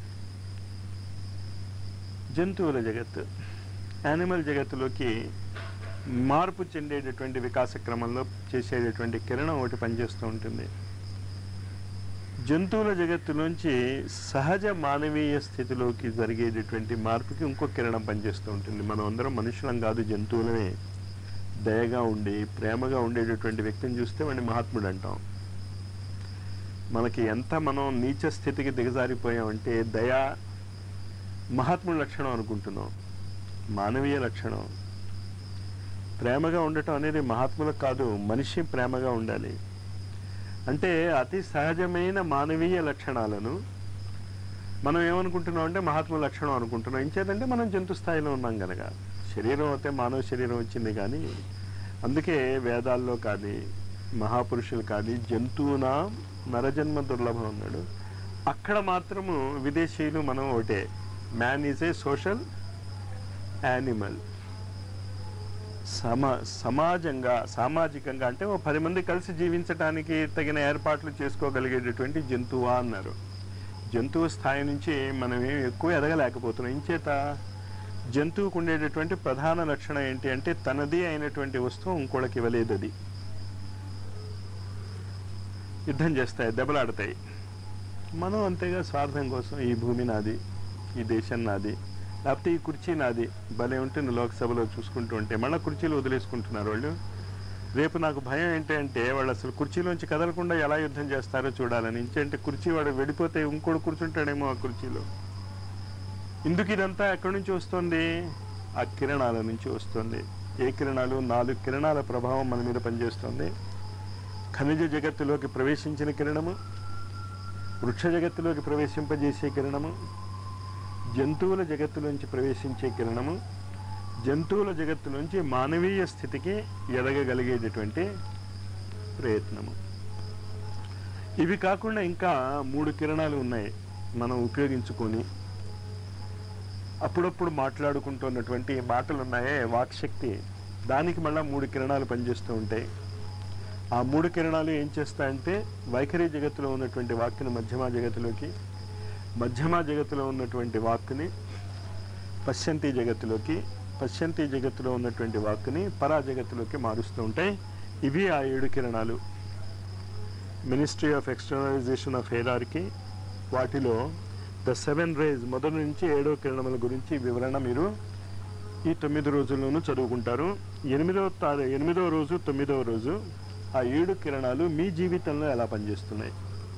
జంతువుల జగత్తు యానిమల్ జగత్తులోకి మార్పు చెందేటటువంటి వికాస క్రమంలో చేసేటటువంటి కిరణం ఒకటి పనిచేస్తూ ఉంటుంది జంతువుల జగత్తులోంచి సహజ మానవీయ స్థితిలోకి జరిగేటటువంటి మార్పుకి ఇంకో కిరణం పనిచేస్తూ ఉంటుంది మనం అందరం మనుషులం కాదు జంతువులమే దయగా ఉండి ప్రేమగా ఉండేటటువంటి వ్యక్తిని చూస్తే వాడిని మహాత్ముడు అంటాం మనకి ఎంత మనం నీచ స్థితికి దిగజారిపోయామంటే దయ మహాత్ముడి లక్షణం అనుకుంటున్నాం మానవీయ లక్షణం ప్రేమగా ఉండటం అనేది మహాత్ములకు కాదు మనిషి ప్రేమగా ఉండాలి అంటే అతి సహజమైన మానవీయ లక్షణాలను మనం ఏమనుకుంటున్నాం అంటే మహాత్మ లక్షణం అనుకుంటున్నాం ఇంచేదంటే మనం జంతు స్థాయిలో ఉన్నాం కనుక శరీరం అయితే మానవ శరీరం వచ్చింది కానీ అందుకే వేదాల్లో కానీ మహాపురుషులు కానీ జంతువున నరజన్మ దుర్లభం అన్నాడు అక్కడ మాత్రము విదేశీయులు మనం ఒకటే man is a social animal సమా సమాజంగా సామాజికంగా అంటే ఓ పది మంది కలిసి జీవించడానికి తగిన ఏర్పాట్లు చేసుకోగలిగేటటువంటి జంతువా అన్నారు జంతువు స్థాయి నుంచి మనం ఏం ఎక్కువ ఎదగలేకపోతున్నాం ఇంచేత జంతువుకు ఉండేటటువంటి ప్రధాన లక్షణం ఏంటి అంటే తనది అయినటువంటి వస్తువు ఇంకోళ్ళకి ఇవ్వలేదు అది యుద్ధం చేస్తాయి దెబ్బలాడతాయి మనం అంతేగా స్వార్థం కోసం ఈ భూమి నాది ఈ దేశం నాది లేకపోతే ఈ కుర్చీ నాది భలే ఉంటుంది లోక్సభలో చూసుకుంటూ ఉంటే మళ్ళీ కుర్చీలు వదిలేసుకుంటున్నారు వాళ్ళు రేపు నాకు భయం ఏంటి అంటే వాళ్ళు అసలు కుర్చీలోంచి కదలకుండా ఎలా యుద్ధం చేస్తారో చూడాలని ఇంకంటే కుర్చీ వాడు వెళ్ళిపోతే ఇంకోటి కూర్చుంటాడేమో ఆ కుర్చీలో ఎందుకు ఇదంతా ఎక్కడి నుంచి వస్తుంది ఆ కిరణాల నుంచి వస్తుంది ఏ కిరణాలు నాలుగు కిరణాల ప్రభావం మన మీద పనిచేస్తుంది ఖనిజ జగత్తులోకి ప్రవేశించిన కిరణము వృక్ష జగత్తులోకి ప్రవేశింపజేసే కిరణము జంతువుల జగత్తులోంచి ప్రవేశించే కిరణము జంతువుల జగత్తులోంచి మానవీయ స్థితికి ఎదగగలిగేటటువంటి ప్రయత్నము ఇవి కాకుండా ఇంకా మూడు కిరణాలు ఉన్నాయి మనం ఉపయోగించుకొని అప్పుడప్పుడు మాట్లాడుకుంటున్నటువంటి మాటలు ఉన్నాయే వాక్శక్తి దానికి మళ్ళీ మూడు కిరణాలు పనిచేస్తూ ఉంటాయి ఆ మూడు కిరణాలు ఏం చేస్తాయంటే వైఖరి జగత్తులో ఉన్నటువంటి వాక్కుని మధ్యమ జగత్తులోకి మధ్యమ జగత్తులో ఉన్నటువంటి వాక్కుని పశ్చంతి జగత్తులోకి పశ్చంతి జగత్తులో ఉన్నటువంటి వాక్కుని పరా జగత్తులోకి మారుస్తూ ఉంటాయి ఇవి ఆ ఏడు కిరణాలు ministry of externalization of hierarchy వాటిలో ద సెవెన్ రేజ్ మొదటి నుంచి ఏడో కిరణముల గురించి వివరణ మీరు ఈ తొమ్మిది రోజుల్లోనూ చదువుకుంటారు ఎనిమిదవ తారీ ఎనిమిదవ రోజు తొమ్మిదవ రోజు ఆ ఏడు కిరణాలు మీ జీవితంలో ఎలా పనిచేస్తున్నాయి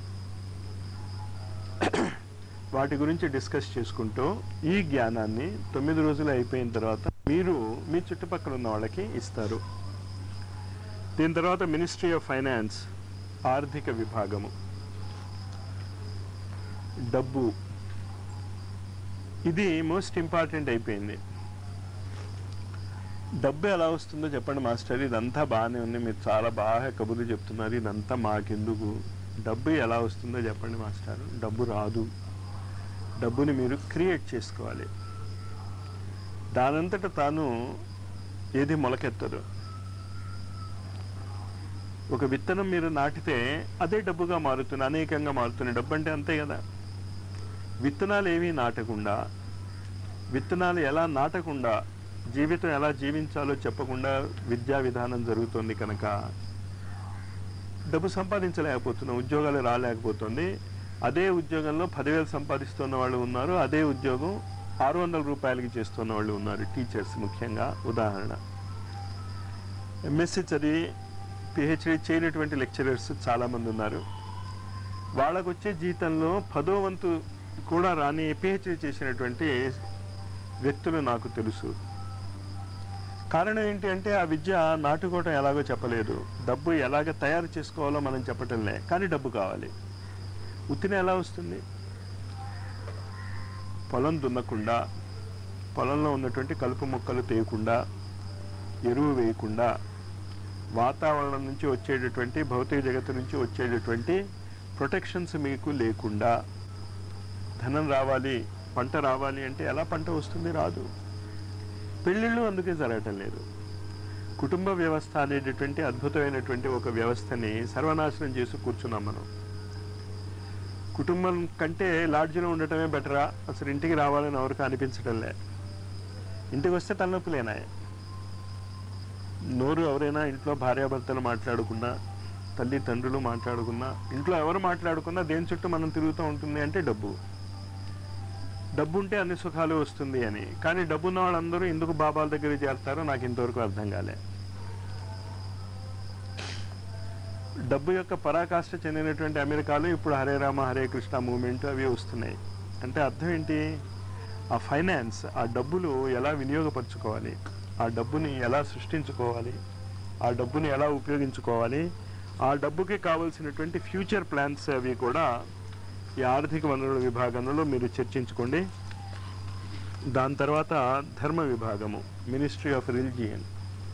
వాటి గురించి డిస్కస్ చేసుకుంటూ ఈ జ్ఞానాన్ని తొమ్మిది రోజులు అయిపోయిన తర్వాత మీరు మీ చుట్టుపక్కల ఉన్న వాళ్ళకి ఇస్తారు దీని తర్వాత మినిస్ట్రీ ఆఫ్ ఫైనాన్స్ ఆర్థిక విభాగము డబ్బు ఇది మోస్ట్ ఇంపార్టెంట్ అయిపోయింది డబ్బు ఎలా వస్తుందో చెప్పండి మాస్టర్ ఇదంతా బాగానే ఉంది మీరు చాలా బాగా కబుర్లు చెప్తున్నారు ఇదంతా మాకెందుకు డబ్బు ఎలా వస్తుందో చెప్పండి మాస్టర్ డబ్బు రాదు డబ్బుని మీరు క్రియేట్ చేసుకోవాలి దానంతట తాను ఏది మొలకెత్తదు ఒక విత్తనం మీరు నాటితే అదే డబ్బుగా మారుతుంది అనేకంగా మారుతుంది డబ్బు అంటే అంతే కదా విత్తనాలు ఏమీ నాటకుండా విత్తనాలు ఎలా నాటకుండా జీవితం ఎలా జీవించాలో చెప్పకుండా విద్యా విధానం జరుగుతుంది కనుక డబ్బు సంపాదించలేకపోతున్నాం ఉద్యోగాలు రాలేకపోతుంది అదే ఉద్యోగంలో పదివేలు సంపాదిస్తున్న వాళ్ళు ఉన్నారు అదే ఉద్యోగం ఆరు వందల రూపాయలకి చేస్తున్న వాళ్ళు ఉన్నారు టీచర్స్ ముఖ్యంగా ఉదాహరణ ఎంఎస్సి చదివి పిహెచ్డి చేయనటువంటి లెక్చరర్స్ చాలామంది ఉన్నారు వాళ్ళకు వచ్చే జీతంలో పదో వంతు కూడా రాని పిహెచ్డి చేసినటువంటి వ్యక్తులు నాకు తెలుసు కారణం ఏంటి అంటే ఆ విద్య నాటుకోవటం ఎలాగో చెప్పలేదు డబ్బు ఎలాగ తయారు చేసుకోవాలో మనం చెప్పటంలే కానీ డబ్బు కావాలి ఉత్తిన ఎలా వస్తుంది పొలం దున్నకుండా పొలంలో ఉన్నటువంటి కలుపు మొక్కలు తేయకుండా ఎరువు వేయకుండా వాతావరణం నుంచి వచ్చేటటువంటి భౌతిక జగత్తు నుంచి వచ్చేటటువంటి ప్రొటెక్షన్స్ మీకు లేకుండా ధనం రావాలి పంట రావాలి అంటే ఎలా పంట వస్తుంది రాదు పెళ్ళిళ్ళు అందుకే జరగటం లేదు కుటుంబ వ్యవస్థ అనేటటువంటి అద్భుతమైనటువంటి ఒక వ్యవస్థని సర్వనాశనం చేసి కూర్చున్నాం మనం కుటుంబం కంటే లాడ్జ్లో ఉండటమే బెటరా అసలు ఇంటికి రావాలని ఎవరికి అనిపించడంలే ఇంటికి వస్తే తలనొప్పులేనాయి నోరు ఎవరైనా ఇంట్లో భార్యాభర్తలు మాట్లాడుకున్నా తల్లి తండ్రులు మాట్లాడుకున్నా ఇంట్లో ఎవరు మాట్లాడుకున్నా దేని చుట్టూ మనం తిరుగుతూ ఉంటుంది అంటే డబ్బు డబ్బు ఉంటే అన్ని సుఖాలు వస్తుంది అని కానీ డబ్బు ఉన్న వాళ్ళందరూ ఎందుకు బాబాల దగ్గర చేరతారో నాకు ఇంతవరకు అర్థం కాలే డబ్బు యొక్క పరాకాష్ఠ చెందినటువంటి అమెరికాలో ఇప్పుడు హరే రామ హరే కృష్ణ మూమెంట్ అవి వస్తున్నాయి అంటే అర్థం ఏంటి ఆ ఫైనాన్స్ ఆ డబ్బులు ఎలా వినియోగపరచుకోవాలి ఆ డబ్బుని ఎలా సృష్టించుకోవాలి ఆ డబ్బుని ఎలా ఉపయోగించుకోవాలి ఆ డబ్బుకి కావలసినటువంటి ఫ్యూచర్ ప్లాన్స్ అవి కూడా ఈ ఆర్థిక వనరుల విభాగంలో మీరు చర్చించుకోండి దాని తర్వాత ధర్మ విభాగము మినిస్ట్రీ ఆఫ్ రిలిజియన్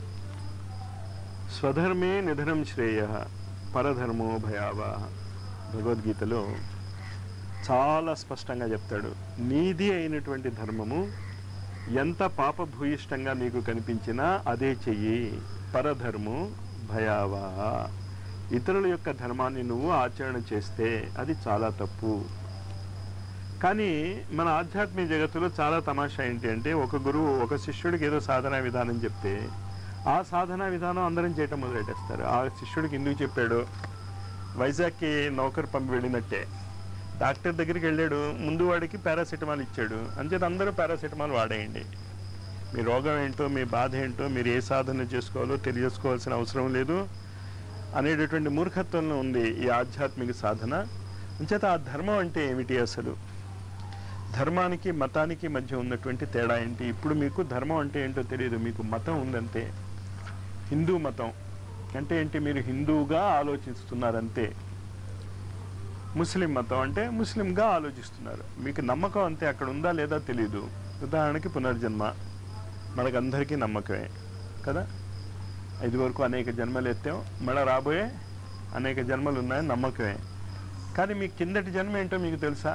స్వధర్మే నిధనం శ్రేయ పరధర్మో భయావా భగవద్గీతలో చాలా స్పష్టంగా చెప్తాడు నీది అయినటువంటి ధర్మము ఎంత పాపభూయిష్టంగా నీకు కనిపించినా అదే చెయ్యి పరధర్ము భయావా ఇతరుల యొక్క ధర్మాన్ని నువ్వు ఆచరణ చేస్తే అది చాలా తప్పు కానీ మన ఆధ్యాత్మిక జగత్తులో చాలా తమాషా ఏంటి అంటే ఒక గురువు ఒక శిష్యుడికి ఏదో సాధనా విధానం చెప్తే ఆ సాధనా విధానం అందరం చేయటం మొదలెట్టేస్తారు ఆ శిష్యుడికి ఎందుకు చెప్పాడు వైజాగ్కి నౌకరు పంపి వెళ్ళినట్టే డాక్టర్ దగ్గరికి వెళ్ళాడు ముందు వాడికి పారాసెటమాల్ ఇచ్చాడు అంచేత అందరూ పారాసెటమాల్ వాడేయండి మీ రోగం ఏంటో మీ బాధ ఏంటో మీరు ఏ సాధన చేసుకోవాలో తెలియజేసుకోవాల్సిన అవసరం లేదు అనేటటువంటి మూర్ఖత్వంలో ఉంది ఈ ఆధ్యాత్మిక సాధన అంచేత ఆ ధర్మం అంటే ఏమిటి అసలు ధర్మానికి మతానికి మధ్య ఉన్నటువంటి తేడా ఏంటి ఇప్పుడు మీకు ధర్మం అంటే ఏంటో తెలియదు మీకు మతం ఉందంతే హిందూ మతం అంటే ఏంటి మీరు హిందువుగా ఆలోచిస్తున్నారంతే ముస్లిం మతం అంటే ముస్లింగా ఆలోచిస్తున్నారు మీకు నమ్మకం అంతే అక్కడ ఉందా లేదా తెలియదు ఉదాహరణకి పునర్జన్మ మనకందరికీ నమ్మకమే కదా ఇది వరకు అనేక జన్మలు ఎత్తాం మళ్ళీ రాబోయే అనేక జన్మలు ఉన్నాయని నమ్మకమే కానీ మీ కిందటి జన్మ ఏంటో మీకు తెలుసా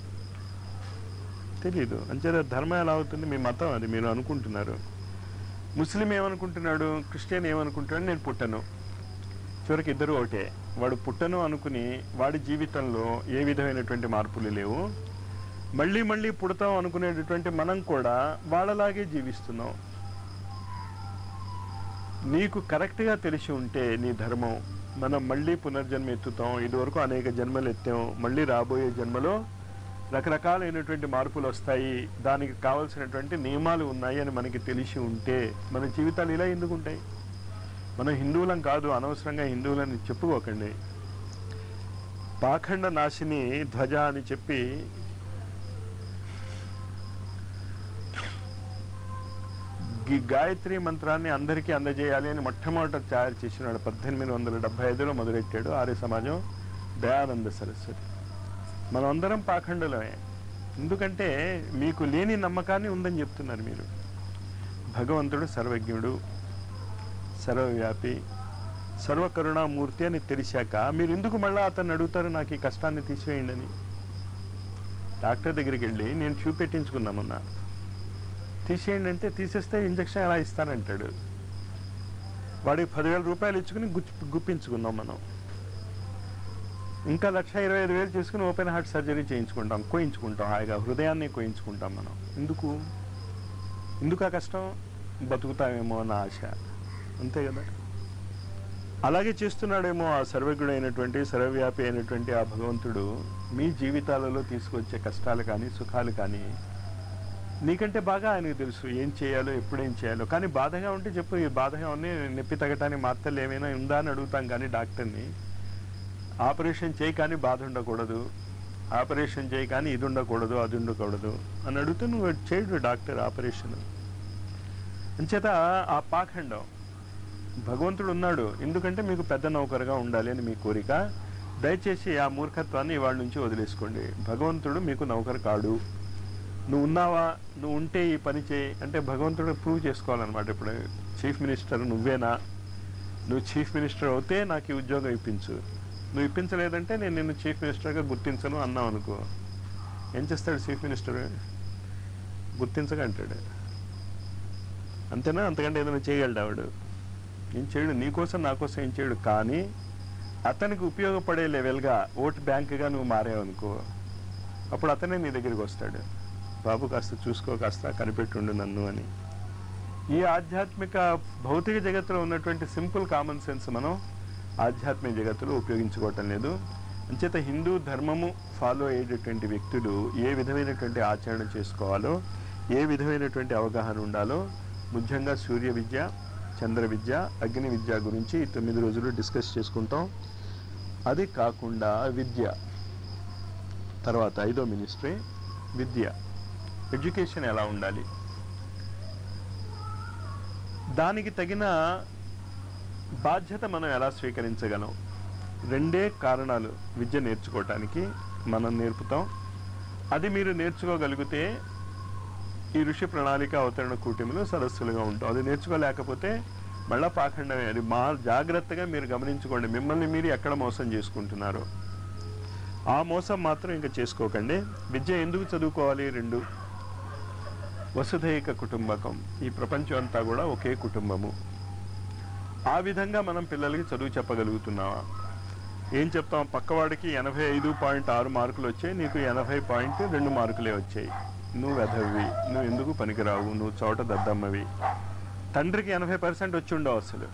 తెలీదు అంచేత ధర్మం ఎలా అవుతుంది మీ మతం అది మీరు అనుకుంటున్నారు ముస్లిం ఏమనుకుంటున్నాడు క్రిస్టియన్ ఏమనుకుంటున్నాడు నేను పుట్టను చివరికి ఇద్దరు ఒకటే వాడు పుట్టను అనుకుని వాడి జీవితంలో ఏ విధమైనటువంటి మార్పులు లేవు మళ్ళీ మళ్ళీ పుడతాం అనుకునేటటువంటి మనం కూడా వాళ్ళలాగే జీవిస్తున్నాం నీకు కరెక్ట్గా తెలిసి ఉంటే నీ ధర్మం మనం మళ్ళీ పునర్జన్మ ఎత్తుతాం ఇదివరకు అనేక జన్మలు ఎత్తాం మళ్ళీ రాబోయే జన్మలో రకరకాలైనటువంటి మార్పులు వస్తాయి దానికి కావలసినటువంటి నియమాలు ఉన్నాయి అని మనకి తెలిసి ఉంటే మన జీవితాలు ఇలా ఎందుకు ఉంటాయి మనం హిందువులం కాదు అనవసరంగా హిందువులని చెప్పుకోకండి పాఖండ నాశిని ధ్వజ అని చెప్పి ఈ గాయత్రి మంత్రాన్ని అందరికీ అందజేయాలి అని మొట్టమొదట తయారు చేసినాడు పద్దెనిమిది వందల డెబ్బై ఐదులో మొదలెట్టాడు ఆర్య సమాజం దయానంద సరస్వతి మనం అందరం పాఖండులమే ఎందుకంటే మీకు లేని నమ్మకాన్ని ఉందని చెప్తున్నారు మీరు భగవంతుడు సర్వజ్ఞుడు సర్వవ్యాపి సర్వకరుణామూర్తి అని తెలిసాక మీరు ఎందుకు మళ్ళీ అతన్ని అడుగుతారు నాకు ఈ కష్టాన్ని తీసివేయండి అని డాక్టర్ దగ్గరికి వెళ్ళి నేను చూపెట్టించుకుందామన్నా తీసేయండి అంటే తీసేస్తే ఇంజక్షన్ ఎలా ఇస్తానంటాడు వాడికి పదివేల రూపాయలు ఇచ్చుకుని గుచ్చి గుప్పించుకుందాం మనం ఇంకా లక్ష ఇరవై ఐదు వేలు చేసుకుని ఓపెన్ హార్ట్ సర్జరీ చేయించుకుంటాం కోయించుకుంటాం హాయిగా హృదయాన్ని కోయించుకుంటాం మనం ఎందుకు ఎందుకు ఆ కష్టం బతుకుతామేమో అన్న ఆశ అంతే కదా అలాగే చేస్తున్నాడేమో ఆ సర్వజ్ఞుడైనటువంటి సర్వవ్యాపి అయినటువంటి ఆ భగవంతుడు మీ జీవితాలలో తీసుకొచ్చే కష్టాలు కానీ సుఖాలు కానీ నీకంటే బాగా ఆయనకు తెలుసు ఏం చేయాలో ఎప్పుడు ఏం చేయాలో కానీ బాధగా ఉంటే చెప్పు ఈ బాధగా ఉంది నొప్పి తగ్గటానికి మాత్రలు ఏమైనా ఉందా అని అడుగుతాం కానీ డాక్టర్ని ఆపరేషన్ చేయి కానీ బాధ ఉండకూడదు ఆపరేషన్ చేయి కానీ ఇది ఉండకూడదు అది ఉండకూడదు అని అడిగితే నువ్వు చేయడు డాక్టర్ ఆపరేషన్ అంచేత ఆ పాఖండం భగవంతుడు ఉన్నాడు ఎందుకంటే మీకు పెద్ద నౌకరుగా ఉండాలి అని మీ కోరిక దయచేసి ఆ మూర్ఖత్వాన్ని ఇవాళ నుంచి వదిలేసుకోండి భగవంతుడు మీకు నౌకరు కాడు నువ్వు ఉన్నావా నువ్వు ఉంటే ఈ పని చేయి అంటే భగవంతుడు ప్రూవ్ చేసుకోవాలన్నమాట ఇప్పుడు చీఫ్ మినిస్టర్ నువ్వేనా నువ్వు చీఫ్ మినిస్టర్ అవుతే నాకు ఈ ఉద్యోగం ఇప్పించు నువ్వు ఇప్పించలేదంటే నేను నిన్ను చీఫ్ మినిస్టర్గా గుర్తించను అన్నావు అనుకో ఏం చేస్తాడు చీఫ్ మినిస్టర్ గుర్తించగా అంటాడు అంతేనా అంతకంటే ఏదైనా చేయగలడు ఆవిడు ఏం చేయడు నీకోసం నా కోసం ఏం చేయడు కానీ అతనికి ఉపయోగపడే లెవెల్గా ఓట్ బ్యాంక్గా నువ్వు మారావనుకో అప్పుడు అతనే నీ దగ్గరికి వస్తాడు బాబు కాస్త చూసుకో కాస్త కనిపెట్టుండు నన్ను అని ఈ ఆధ్యాత్మిక భౌతిక జగత్తులో ఉన్నటువంటి సింపుల్ కామన్ సెన్స్ మనం ఆధ్యాత్మిక జగత్తులో ఉపయోగించుకోవటం లేదు అంచేత హిందూ ధర్మము ఫాలో అయ్యేటటువంటి వ్యక్తులు ఏ విధమైనటువంటి ఆచరణ చేసుకోవాలో ఏ విధమైనటువంటి అవగాహన ఉండాలో ముఖ్యంగా సూర్య విద్య చంద్ర విద్య అగ్ని విద్య గురించి ఈ తొమ్మిది రోజులు డిస్కస్ చేసుకుంటాం అది కాకుండా విద్య తర్వాత ఐదో మినిస్ట్రీ విద్య ఎడ్యుకేషన్ ఎలా ఉండాలి దానికి తగిన బాధ్యత మనం ఎలా స్వీకరించగలం రెండే కారణాలు విద్య నేర్చుకోవటానికి మనం నేర్పుతాం అది మీరు నేర్చుకోగలిగితే ఈ ఋషి ప్రణాళిక అవతరణ కూటమిలో సరస్సులుగా ఉంటాం అది నేర్చుకోలేకపోతే మళ్ళా పాఖండమే అది మా జాగ్రత్తగా మీరు గమనించుకోండి మిమ్మల్ని మీరు ఎక్కడ మోసం చేసుకుంటున్నారు ఆ మోసం మాత్రం ఇంకా చేసుకోకండి విద్య ఎందుకు చదువుకోవాలి రెండు వసుధైక కుటుంబకం ఈ ప్రపంచం అంతా కూడా ఒకే కుటుంబము ఆ విధంగా మనం పిల్లలకి చదువు చెప్పగలుగుతున్నావా ఏం చెప్తాం పక్కవాడికి ఎనభై ఐదు పాయింట్ ఆరు మార్కులు వచ్చాయి నీకు ఎనభై పాయింట్ రెండు మార్కులే వచ్చాయి నువ్వు వెధవి నువ్వు ఎందుకు పనికిరావు నువ్వు చోట దద్దమ్మవి తండ్రికి ఎనభై పర్సెంట్ వచ్చి ఉండవు అసలు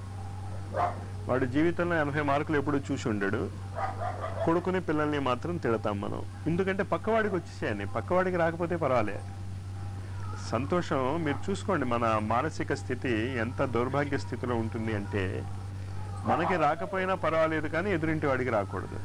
వాడి జీవితంలో ఎనభై మార్కులు ఎప్పుడు చూసి ఉండడు కొడుకుని పిల్లల్ని మాత్రం తిడతాం మనం ఎందుకంటే పక్కవాడికి వచ్చేసాయని పక్కవాడికి రాకపోతే పర్వాలే సంతోషం మీరు చూసుకోండి మన మానసిక స్థితి ఎంత దౌర్భాగ్య స్థితిలో ఉంటుంది అంటే మనకి రాకపోయినా పర్వాలేదు కానీ ఎదురింటి వాడికి రాకూడదు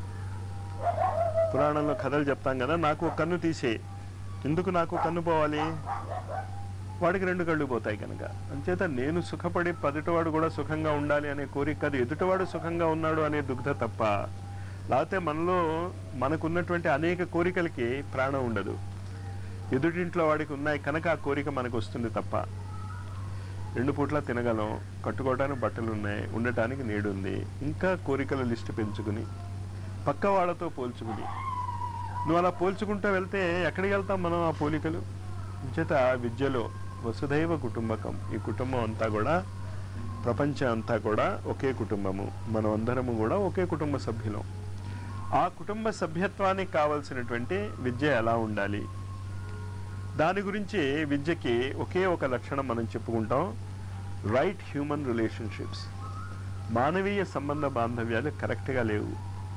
పురాణంలో కథలు చెప్తాం కదా నాకు ఒక కన్ను తీసే ఎందుకు నాకు కన్ను పోవాలి వాడికి రెండు కళ్ళు పోతాయి కనుక అంచేత నేను సుఖపడి పదుటివాడు కూడా సుఖంగా ఉండాలి అనే కోరిక కాదు ఎదుటివాడు సుఖంగా ఉన్నాడు అనే దుగ్ధ తప్ప లేకపోతే మనలో మనకున్నటువంటి అనేక కోరికలకి ప్రాణం ఉండదు ఎదుటింట్లో వాడికి ఉన్నాయి కనుక ఆ కోరిక మనకు వస్తుంది తప్ప రెండు పూట్ల తినగలం కట్టుకోవడానికి బట్టలు ఉన్నాయి ఉండటానికి నీడు ఉంది ఇంకా కోరికల లిస్టు పెంచుకుని పక్క వాళ్ళతో పోల్చుకుని నువ్వు అలా పోల్చుకుంటూ వెళ్తే ఎక్కడికి వెళ్తాం మనం ఆ పోలికలు చేత విద్యలో వసుధైవ కుటుంబకం ఈ కుటుంబం అంతా కూడా ప్రపంచం అంతా కూడా ఒకే కుటుంబము మనం అందరము కూడా ఒకే కుటుంబ సభ్యులం ఆ కుటుంబ సభ్యత్వానికి కావలసినటువంటి విద్య ఎలా ఉండాలి దాని గురించి విద్యకి ఒకే ఒక లక్షణం మనం చెప్పుకుంటాం రైట్ హ్యూమన్ రిలేషన్షిప్స్ మానవీయ సంబంధ బాంధవ్యాలు కరెక్ట్గా లేవు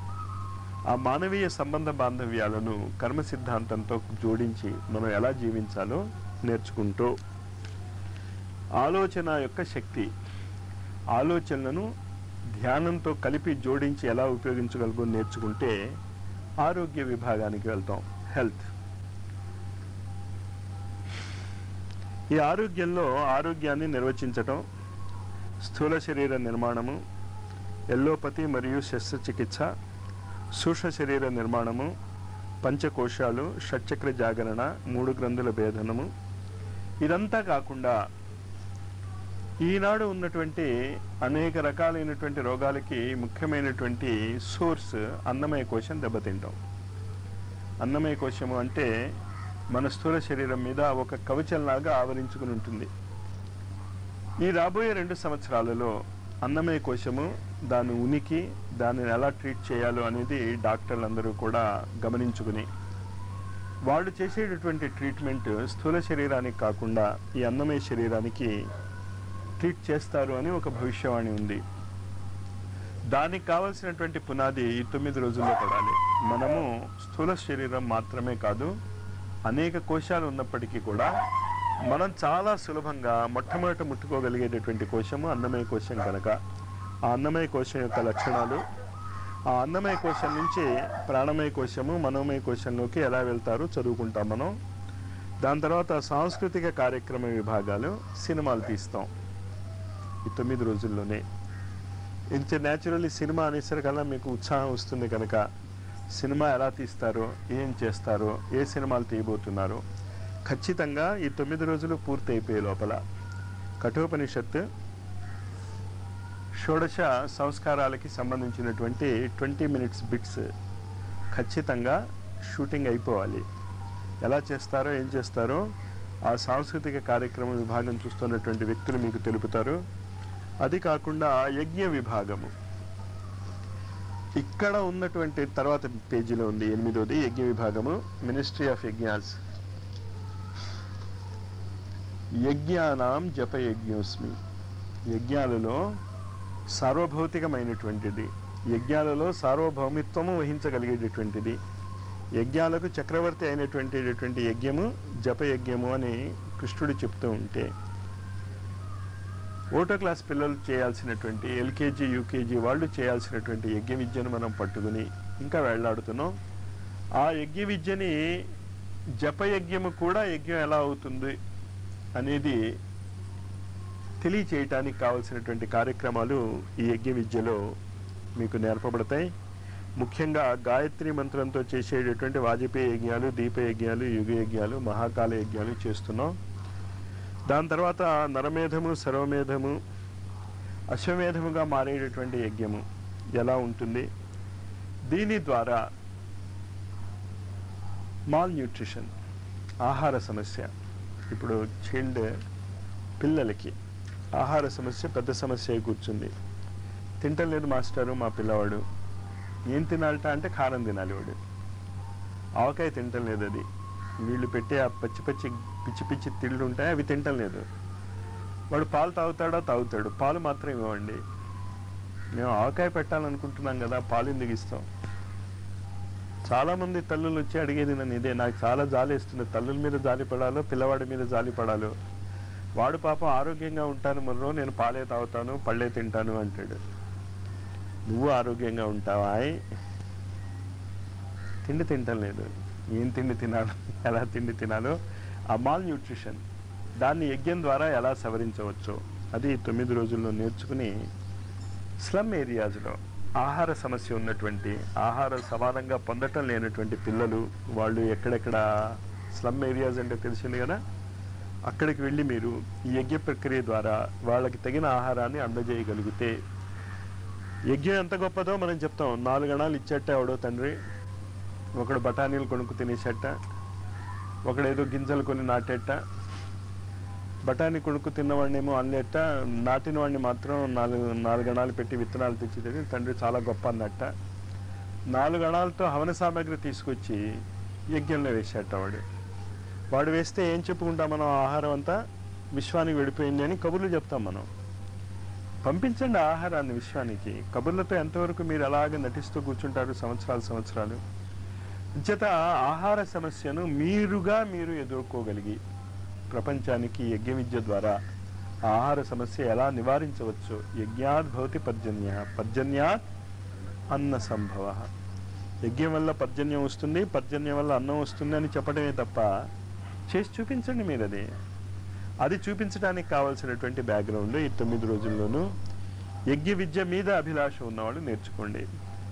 ఆ మానవీయ సంబంధ బాంధవ్యాలను కర్మ సిద్ధాంతంతో జోడించి మనం ఎలా జీవించాలో నేర్చుకుంటూ ఆలోచన యొక్క శక్తి ఆలోచనలను ధ్యానంతో కలిపి జోడించి ఎలా ఉపయోగించగలగో నేర్చుకుంటే ఆరోగ్య విభాగానికి వెళ్తాం హెల్త్ ఈ ఆరోగ్యంలో ఆరోగ్యాన్ని నిర్వచించటం స్థూల శరీర నిర్మాణము ఎల్లోపతి మరియు శస్త్రచికిత్స సూక్ష్మ శరీర నిర్మాణము పంచకోశాలు షట్చక్ర జాగరణ మూడు గ్రంథుల భేదనము ఇదంతా కాకుండా ఈనాడు ఉన్నటువంటి అనేక రకాలైనటువంటి రోగాలకి ముఖ్యమైనటువంటి సోర్స్ అన్నమయ కోశం దెబ్బతింటాం అన్నమయ కోశము అంటే మన స్థూల శరీరం మీద ఒక కవచంలాగా ఆవరించుకుని ఉంటుంది ఈ రాబోయే రెండు సంవత్సరాలలో అన్నమయ కోశము దాని ఉనికి దానిని ఎలా ట్రీట్ చేయాలో అనేది డాక్టర్లందరూ కూడా గమనించుకుని వాళ్ళు చేసేటటువంటి ట్రీట్మెంట్ స్థూల శరీరానికి కాకుండా ఈ అన్నమయ శరీరానికి ట్రీట్ చేస్తారు అని ఒక భవిష్యవాణి ఉంది దానికి కావలసినటువంటి పునాది ఈ తొమ్మిది రోజుల్లో పడాలి మనము స్థూల శరీరం మాత్రమే కాదు అనేక కోశాలు ఉన్నప్పటికీ కూడా మనం చాలా సులభంగా మొట్టమొదట ముట్టుకోగలిగేటటువంటి కోశము అన్నమయ కోశం కనుక ఆ అన్నమయ కోశం యొక్క లక్షణాలు ఆ అన్నమయ కోశం నుంచి ప్రాణమయ కోశము మనోమయ కోశంలోకి ఎలా వెళ్తారో చదువుకుంటాం మనం దాని తర్వాత సాంస్కృతిక కార్యక్రమ విభాగాలు సినిమాలు తీస్తాం ఈ తొమ్మిది రోజుల్లోనే ఇంత న్యాచురల్లీ సినిమా అనేసరికల్లా మీకు ఉత్సాహం వస్తుంది కనుక సినిమా ఎలా తీస్తారో ఏం చేస్తారో ఏ సినిమాలు తీయబోతున్నారో ఖచ్చితంగా ఈ తొమ్మిది రోజులు పూర్తి అయిపోయే లోపల కఠోపనిషత్ షోడశ సంస్కారాలకి సంబంధించినటువంటి ట్వంటీ మినిట్స్ బిట్స్ ఖచ్చితంగా షూటింగ్ అయిపోవాలి ఎలా చేస్తారో ఏం చేస్తారో ఆ సాంస్కృతిక కార్యక్రమ విభాగం చూస్తున్నటువంటి వ్యక్తులు మీకు తెలుపుతారు అది కాకుండా యజ్ఞ విభాగము ఇక్కడ ఉన్నటువంటి తర్వాత పేజీలో ఉంది ఎనిమిదోది యజ్ఞ విభాగము మినిస్ట్రీ ఆఫ్ యజ్ఞాస్ యజ్ఞానాం జప యజ్ఞోస్మి యజ్ఞాలలో సార్వభౌతికమైనటువంటిది యజ్ఞాలలో సార్వభౌమిత్వము వహించగలిగేటటువంటిది యజ్ఞాలకు చక్రవర్తి అయినటువంటి యజ్ఞము జపయజ్ఞము అని కృష్ణుడు చెప్తూ ఉంటే ఓటో క్లాస్ పిల్లలు చేయాల్సినటువంటి ఎల్కేజీ యూకేజీ వాళ్ళు చేయాల్సినటువంటి యజ్ఞ విద్యను మనం పట్టుకుని ఇంకా వెళ్ళాడుతున్నాం ఆ యజ్ఞ విద్యని జపయజ్ఞము కూడా యజ్ఞం ఎలా అవుతుంది అనేది తెలియచేయటానికి కావలసినటువంటి కార్యక్రమాలు ఈ యజ్ఞ విద్యలో మీకు నేర్పబడతాయి ముఖ్యంగా గాయత్రి మంత్రంతో చేసేటటువంటి వాజపేయ యజ్ఞాలు దీప యజ్ఞాలు యుగ యజ్ఞాలు మహాకాల యజ్ఞాలు చేస్తున్నాం దాని తర్వాత నరమేధము సర్వమేధము అశ్వమేధముగా మారేటటువంటి యజ్ఞము ఎలా ఉంటుంది దీని ద్వారా మాల్ న్యూట్రిషన్ ఆహార సమస్య ఇప్పుడు చైల్డ్ పిల్లలకి ఆహార సమస్య పెద్ద సమస్య అయి కూర్చుంది తింటలేదు మాస్టారు మా పిల్లవాడు ఏం తినాలట అంటే కారం తినాలి వాడు ఆవకాయ తింటం లేదు అది వీళ్ళు పెట్టే ఆ పచ్చి పచ్చి పిచ్చి పిచ్చి తిళ్ళు ఉంటాయి అవి తింటం లేదు వాడు పాలు తాగుతాడా తాగుతాడు పాలు మాత్రం ఇవ్వండి మేము ఆవకాయ పెట్టాలనుకుంటున్నాం కదా పాలు ఎందుకు ఇస్తాం చాలా మంది తల్లులు వచ్చి అడిగేది నన్ను ఇదే నాకు చాలా జాలేస్తుంది తల్లుల మీద జాలి పడాలో పిల్లవాడి మీద జాలి పడాలో వాడు పాపం ఆరోగ్యంగా ఉంటాను మరో నేను పాలే తాగుతాను పళ్ళే తింటాను అంటాడు నువ్వు ఆరోగ్యంగా ఉంటావా తిండి తింటం లేదు ఏం తిండి తినాలో ఎలా తిండి తినాలో ఆ మాల్ న్యూట్రిషన్ దాన్ని యజ్ఞం ద్వారా ఎలా సవరించవచ్చో అది ఈ తొమ్మిది రోజుల్లో నేర్చుకుని స్లమ్ ఏరియాస్లో ఆహార సమస్య ఉన్నటువంటి ఆహారం సమానంగా పొందటం లేనటువంటి పిల్లలు వాళ్ళు ఎక్కడెక్కడ స్లమ్ ఏరియాస్ అంటే తెలిసింది కదా అక్కడికి వెళ్ళి మీరు ఈ యజ్ఞ ప్రక్రియ ద్వారా వాళ్ళకి తగిన ఆహారాన్ని అందజేయగలిగితే యజ్ఞం ఎంత గొప్పదో మనం చెప్తాం నాలుగు గణాలు ఇచ్చేట ఎవడో తండ్రి ఒకడు బఠానీలు కొనుక్కు తినేసేట ఒకడేదో గింజలు కొని నాటేట బఠానీ కొనుక్కు తిన్నవాడినేమో అన్నేట నాటిన వాడిని మాత్రం నాలుగు నాలుగు గణాలు పెట్టి విత్తనాలు తెచ్చి తిని తండ్రి చాలా గొప్ప అన్నట్ట నాలుగు గణాలతో హవన సామాగ్రి తీసుకొచ్చి యజ్ఞంలో వేసేట వాడు వాడు వేస్తే ఏం చెప్పుకుంటాం మనం ఆహారం అంతా విశ్వానికి వెళ్ళిపోయింది అని కబుర్లు చెప్తాం మనం పంపించండి ఆహారాన్ని విశ్వానికి కబుర్లతో ఎంతవరకు మీరు అలాగే నటిస్తూ కూర్చుంటారు సంవత్సరాలు సంవత్సరాలు చేత ఆహార సమస్యను మీరుగా మీరు ఎదుర్కోగలిగి ప్రపంచానికి యజ్ఞ విద్య ద్వారా ఆ ఆహార సమస్య ఎలా నివారించవచ్చు యజ్ఞాత్ భవతి పర్జన్య పర్జన్యాత్ అన్న సంభవ యజ్ఞం వల్ల పర్జన్యం వస్తుంది పర్జన్యం వల్ల అన్నం వస్తుంది అని చెప్పడమే తప్ప చేసి చూపించండి మీరు అది అది చూపించడానికి కావాల్సినటువంటి బ్యాక్గ్రౌండ్ ఈ తొమ్మిది రోజుల్లోనూ యజ్ఞ విద్య మీద అభిలాష ఉన్నవాళ్ళు నేర్చుకోండి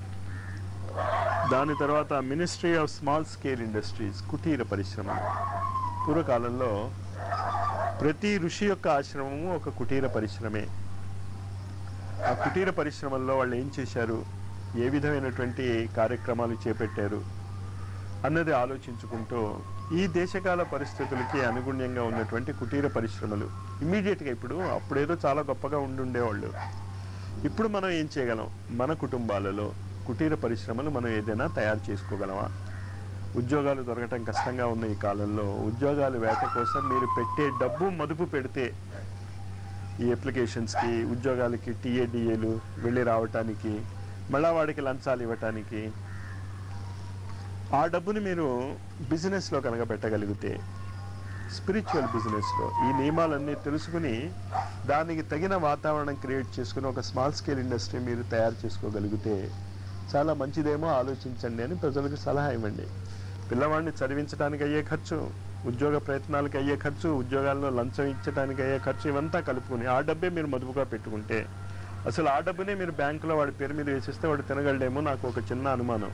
దాని తర్వాత ministry of small scale industries కుటీర పరిశ్రమ పూర్వకాలంలో ప్రతి ఋషి యొక్క ఆశ్రమము ఒక కుటీర పరిశ్రమే ఆ కుటీర పరిశ్రమల్లో వాళ్ళు ఏం చేశారు ఏ విధమైనటువంటి కార్యక్రమాలు చేపట్టారు అన్నది ఆలోచించుకుంటూ ఈ దేశకాల పరిస్థితులకి అనుగుణ్యంగా ఉన్నటువంటి కుటీర పరిశ్రమలు ఇమ్మీడియట్గా ఇప్పుడు అప్పుడేదో చాలా గొప్పగా ఉండుండేవాళ్ళు ఇప్పుడు మనం ఏం చేయగలం మన కుటుంబాలలో కుటీర పరిశ్రమలు మనం ఏదైనా తయారు చేసుకోగలమా ఉద్యోగాలు దొరకటం కష్టంగా ఉన్న ఈ కాలంలో ఉద్యోగాలు వేట కోసం మీరు పెట్టే డబ్బు మదుపు పెడితే ఈ అప్లికేషన్స్కి ఉద్యోగాలకి టీఏడిఏలు వెళ్ళి రావటానికి మళ్ళా వాడికి లంచాలు ఇవ్వటానికి ఆ డబ్బుని మీరు బిజినెస్లో కనుక పెట్టగలిగితే స్పిరిచువల్ బిజినెస్లో ఈ నియమాలన్నీ తెలుసుకుని దానికి తగిన వాతావరణం క్రియేట్ చేసుకుని ఒక స్మాల్ స్కేల్ ఇండస్ట్రీ మీరు తయారు చేసుకోగలిగితే చాలా మంచిదేమో ఆలోచించండి అని ప్రజలకు సలహా ఇవ్వండి పిల్లవాడిని చదివించడానికి అయ్యే ఖర్చు ఉద్యోగ ప్రయత్నాలకు అయ్యే ఖర్చు ఉద్యోగాల్లో లంచం ఇచ్చడానికి అయ్యే ఖర్చు ఇవంతా కలుపుకుని ఆ డబ్బే మీరు మదుపుగా పెట్టుకుంటే అసలు ఆ డబ్బునే మీరు బ్యాంకులో వాడి పేరు మీద వేసిస్తే వాడు తినగలడేమో నాకు ఒక చిన్న అనుమానం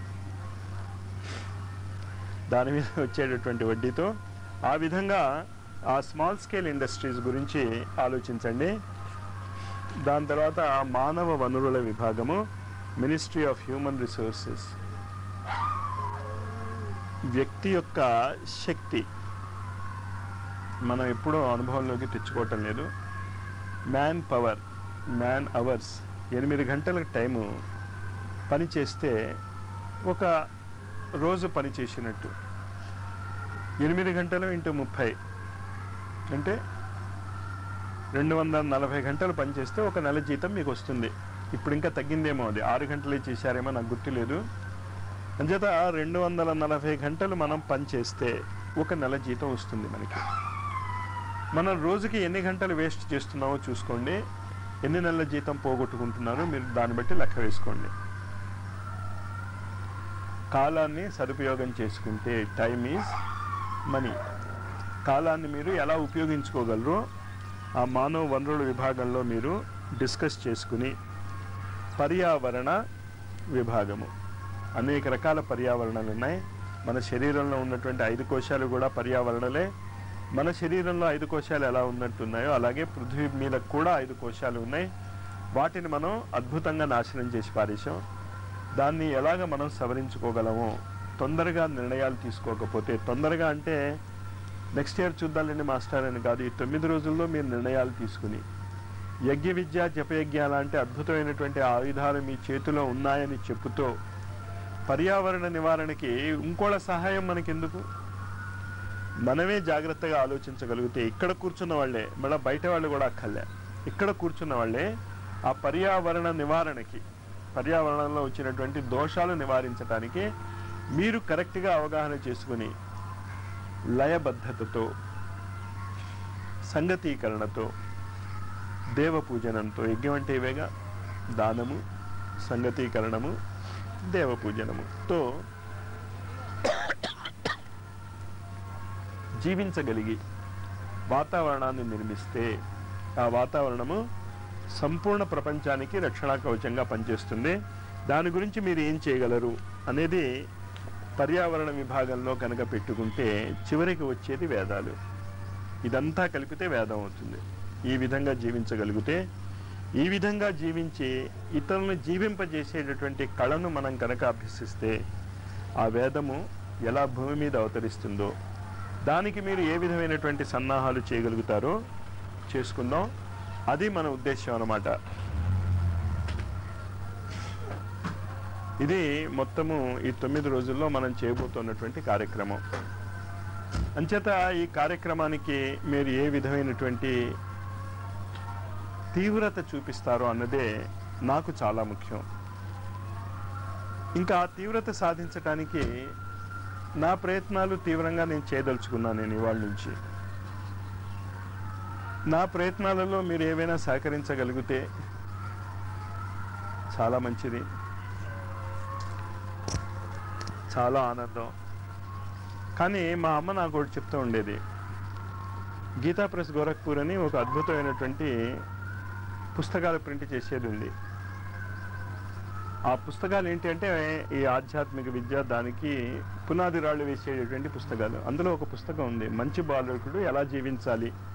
దాని మీద వచ్చేటటువంటి వడ్డీతో ఆ విధంగా ఆ స్మాల్ స్కేల్ ఇండస్ట్రీస్ గురించి ఆలోచించండి దాని తర్వాత మానవ వనరుల విభాగము మినిస్ట్రీ ఆఫ్ హ్యూమన్ రిసోర్సెస్ వ్యక్తి యొక్క శక్తి మనం ఎప్పుడూ అనుభవంలోకి తెచ్చుకోవటం లేదు మ్యాన్ పవర్ మ్యాన్ అవర్స్ ఎనిమిది గంటల టైము పని చేస్తే ఒక రోజు పని చేసినట్టు ఎనిమిది గంటలు ఇంటూ ముప్పై అంటే రెండు వందల నలభై గంటలు పనిచేస్తే ఒక నెల జీతం మీకు వస్తుంది ఇప్పుడు ఇంకా తగ్గిందేమో అది ఆరు గంటలే చేశారేమో నాకు గుర్తులేదు అంచేత రెండు వందల నలభై గంటలు మనం పనిచేస్తే ఒక నెల జీతం వస్తుంది మనకి మనం రోజుకి ఎన్ని గంటలు వేస్ట్ చేస్తున్నామో చూసుకోండి ఎన్ని నెలల జీతం పోగొట్టుకుంటున్నారో మీరు దాన్ని బట్టి లెక్క వేసుకోండి కాలాన్ని సదుపయోగం చేసుకుంటే టైం ఈజ్ మనీ కాలాన్ని మీరు ఎలా ఉపయోగించుకోగలరో ఆ మానవ వనరుల విభాగంలో మీరు డిస్కస్ చేసుకుని పర్యావరణ విభాగము అనేక రకాల పర్యావరణాలు ఉన్నాయి మన శరీరంలో ఉన్నటువంటి ఐదు కోశాలు కూడా పర్యావరణలే మన శరీరంలో ఐదు కోశాలు ఎలా ఉన్నట్టున్నాయో అలాగే పృథ్వీ మీద కూడా ఐదు కోశాలు ఉన్నాయి వాటిని మనం అద్భుతంగా నాశనం చేసి పారేశాం దాన్ని ఎలాగ మనం సవరించుకోగలమో తొందరగా నిర్ణయాలు తీసుకోకపోతే తొందరగా అంటే నెక్స్ట్ ఇయర్ చూద్దాంలేండి మాస్టర్ అని కాదు ఈ తొమ్మిది రోజుల్లో మీరు నిర్ణయాలు తీసుకుని యజ్ఞ విద్య జపయజ్ఞ లాంటి అద్భుతమైనటువంటి ఆయుధాలు మీ చేతిలో ఉన్నాయని చెప్పుతూ పర్యావరణ నివారణకి ఇంకోళ్ళ సహాయం మనకెందుకు మనమే జాగ్రత్తగా ఆలోచించగలిగితే ఇక్కడ కూర్చున్న వాళ్ళే మళ్ళీ బయట వాళ్ళు కూడా అక్కర్లే ఇక్కడ కూర్చున్న వాళ్ళే ఆ పర్యావరణ నివారణకి పర్యావరణంలో వచ్చినటువంటి దోషాలు నివారించడానికి మీరు కరెక్ట్గా అవగాహన చేసుకుని లయబద్ధతతో సంగతీకరణతో దేవపూజనంతో యజ్ఞం అంటే ఇవేగా దానము సంగతీకరణము దేవపూజనముతో జీవించగలిగి వాతావరణాన్ని నిర్మిస్తే ఆ వాతావరణము సంపూర్ణ ప్రపంచానికి రక్షణా కవచంగా పనిచేస్తుంది దాని గురించి మీరు ఏం చేయగలరు అనేది పర్యావరణ విభాగంలో కనుక పెట్టుకుంటే చివరికి వచ్చేది వేదాలు ఇదంతా కలిపితే వేదం అవుతుంది ఈ విధంగా జీవించగలిగితే ఈ విధంగా జీవించి ఇతరులను జీవింపజేసేటటువంటి కళను మనం కనుక అభ్యసిస్తే ఆ వేదము ఎలా భూమి మీద అవతరిస్తుందో దానికి మీరు ఏ విధమైనటువంటి సన్నాహాలు చేయగలుగుతారో చేసుకుందాం అది మన ఉద్దేశం అన్నమాట ఇది మొత్తము ఈ తొమ్మిది రోజుల్లో మనం చేయబోతున్నటువంటి కార్యక్రమం అంచేత ఈ కార్యక్రమానికి మీరు ఏ విధమైనటువంటి తీవ్రత చూపిస్తారో అన్నదే నాకు చాలా ముఖ్యం ఇంకా ఆ తీవ్రత సాధించటానికి నా ప్రయత్నాలు తీవ్రంగా నేను చేయదలుచుకున్నాను నేను ఇవాళ నుంచి నా ప్రయత్నాలలో మీరు ఏవైనా సహకరించగలిగితే చాలా మంచిది చాలా ఆనందం కానీ మా అమ్మ నాకు ఒకటి చెప్తూ ఉండేది గీతా ప్రెస్ గోరఖ్పూర్ అని ఒక అద్భుతమైనటువంటి పుస్తకాలు ప్రింట్ చేసేది ఉంది ఆ పుస్తకాలు ఏంటి అంటే ఈ ఆధ్యాత్మిక విద్య దానికి పునాది రాళ్ళు వేసేటటువంటి పుస్తకాలు అందులో ఒక పుస్తకం ఉంది మంచి బాలకుడు ఎలా జీవించాలి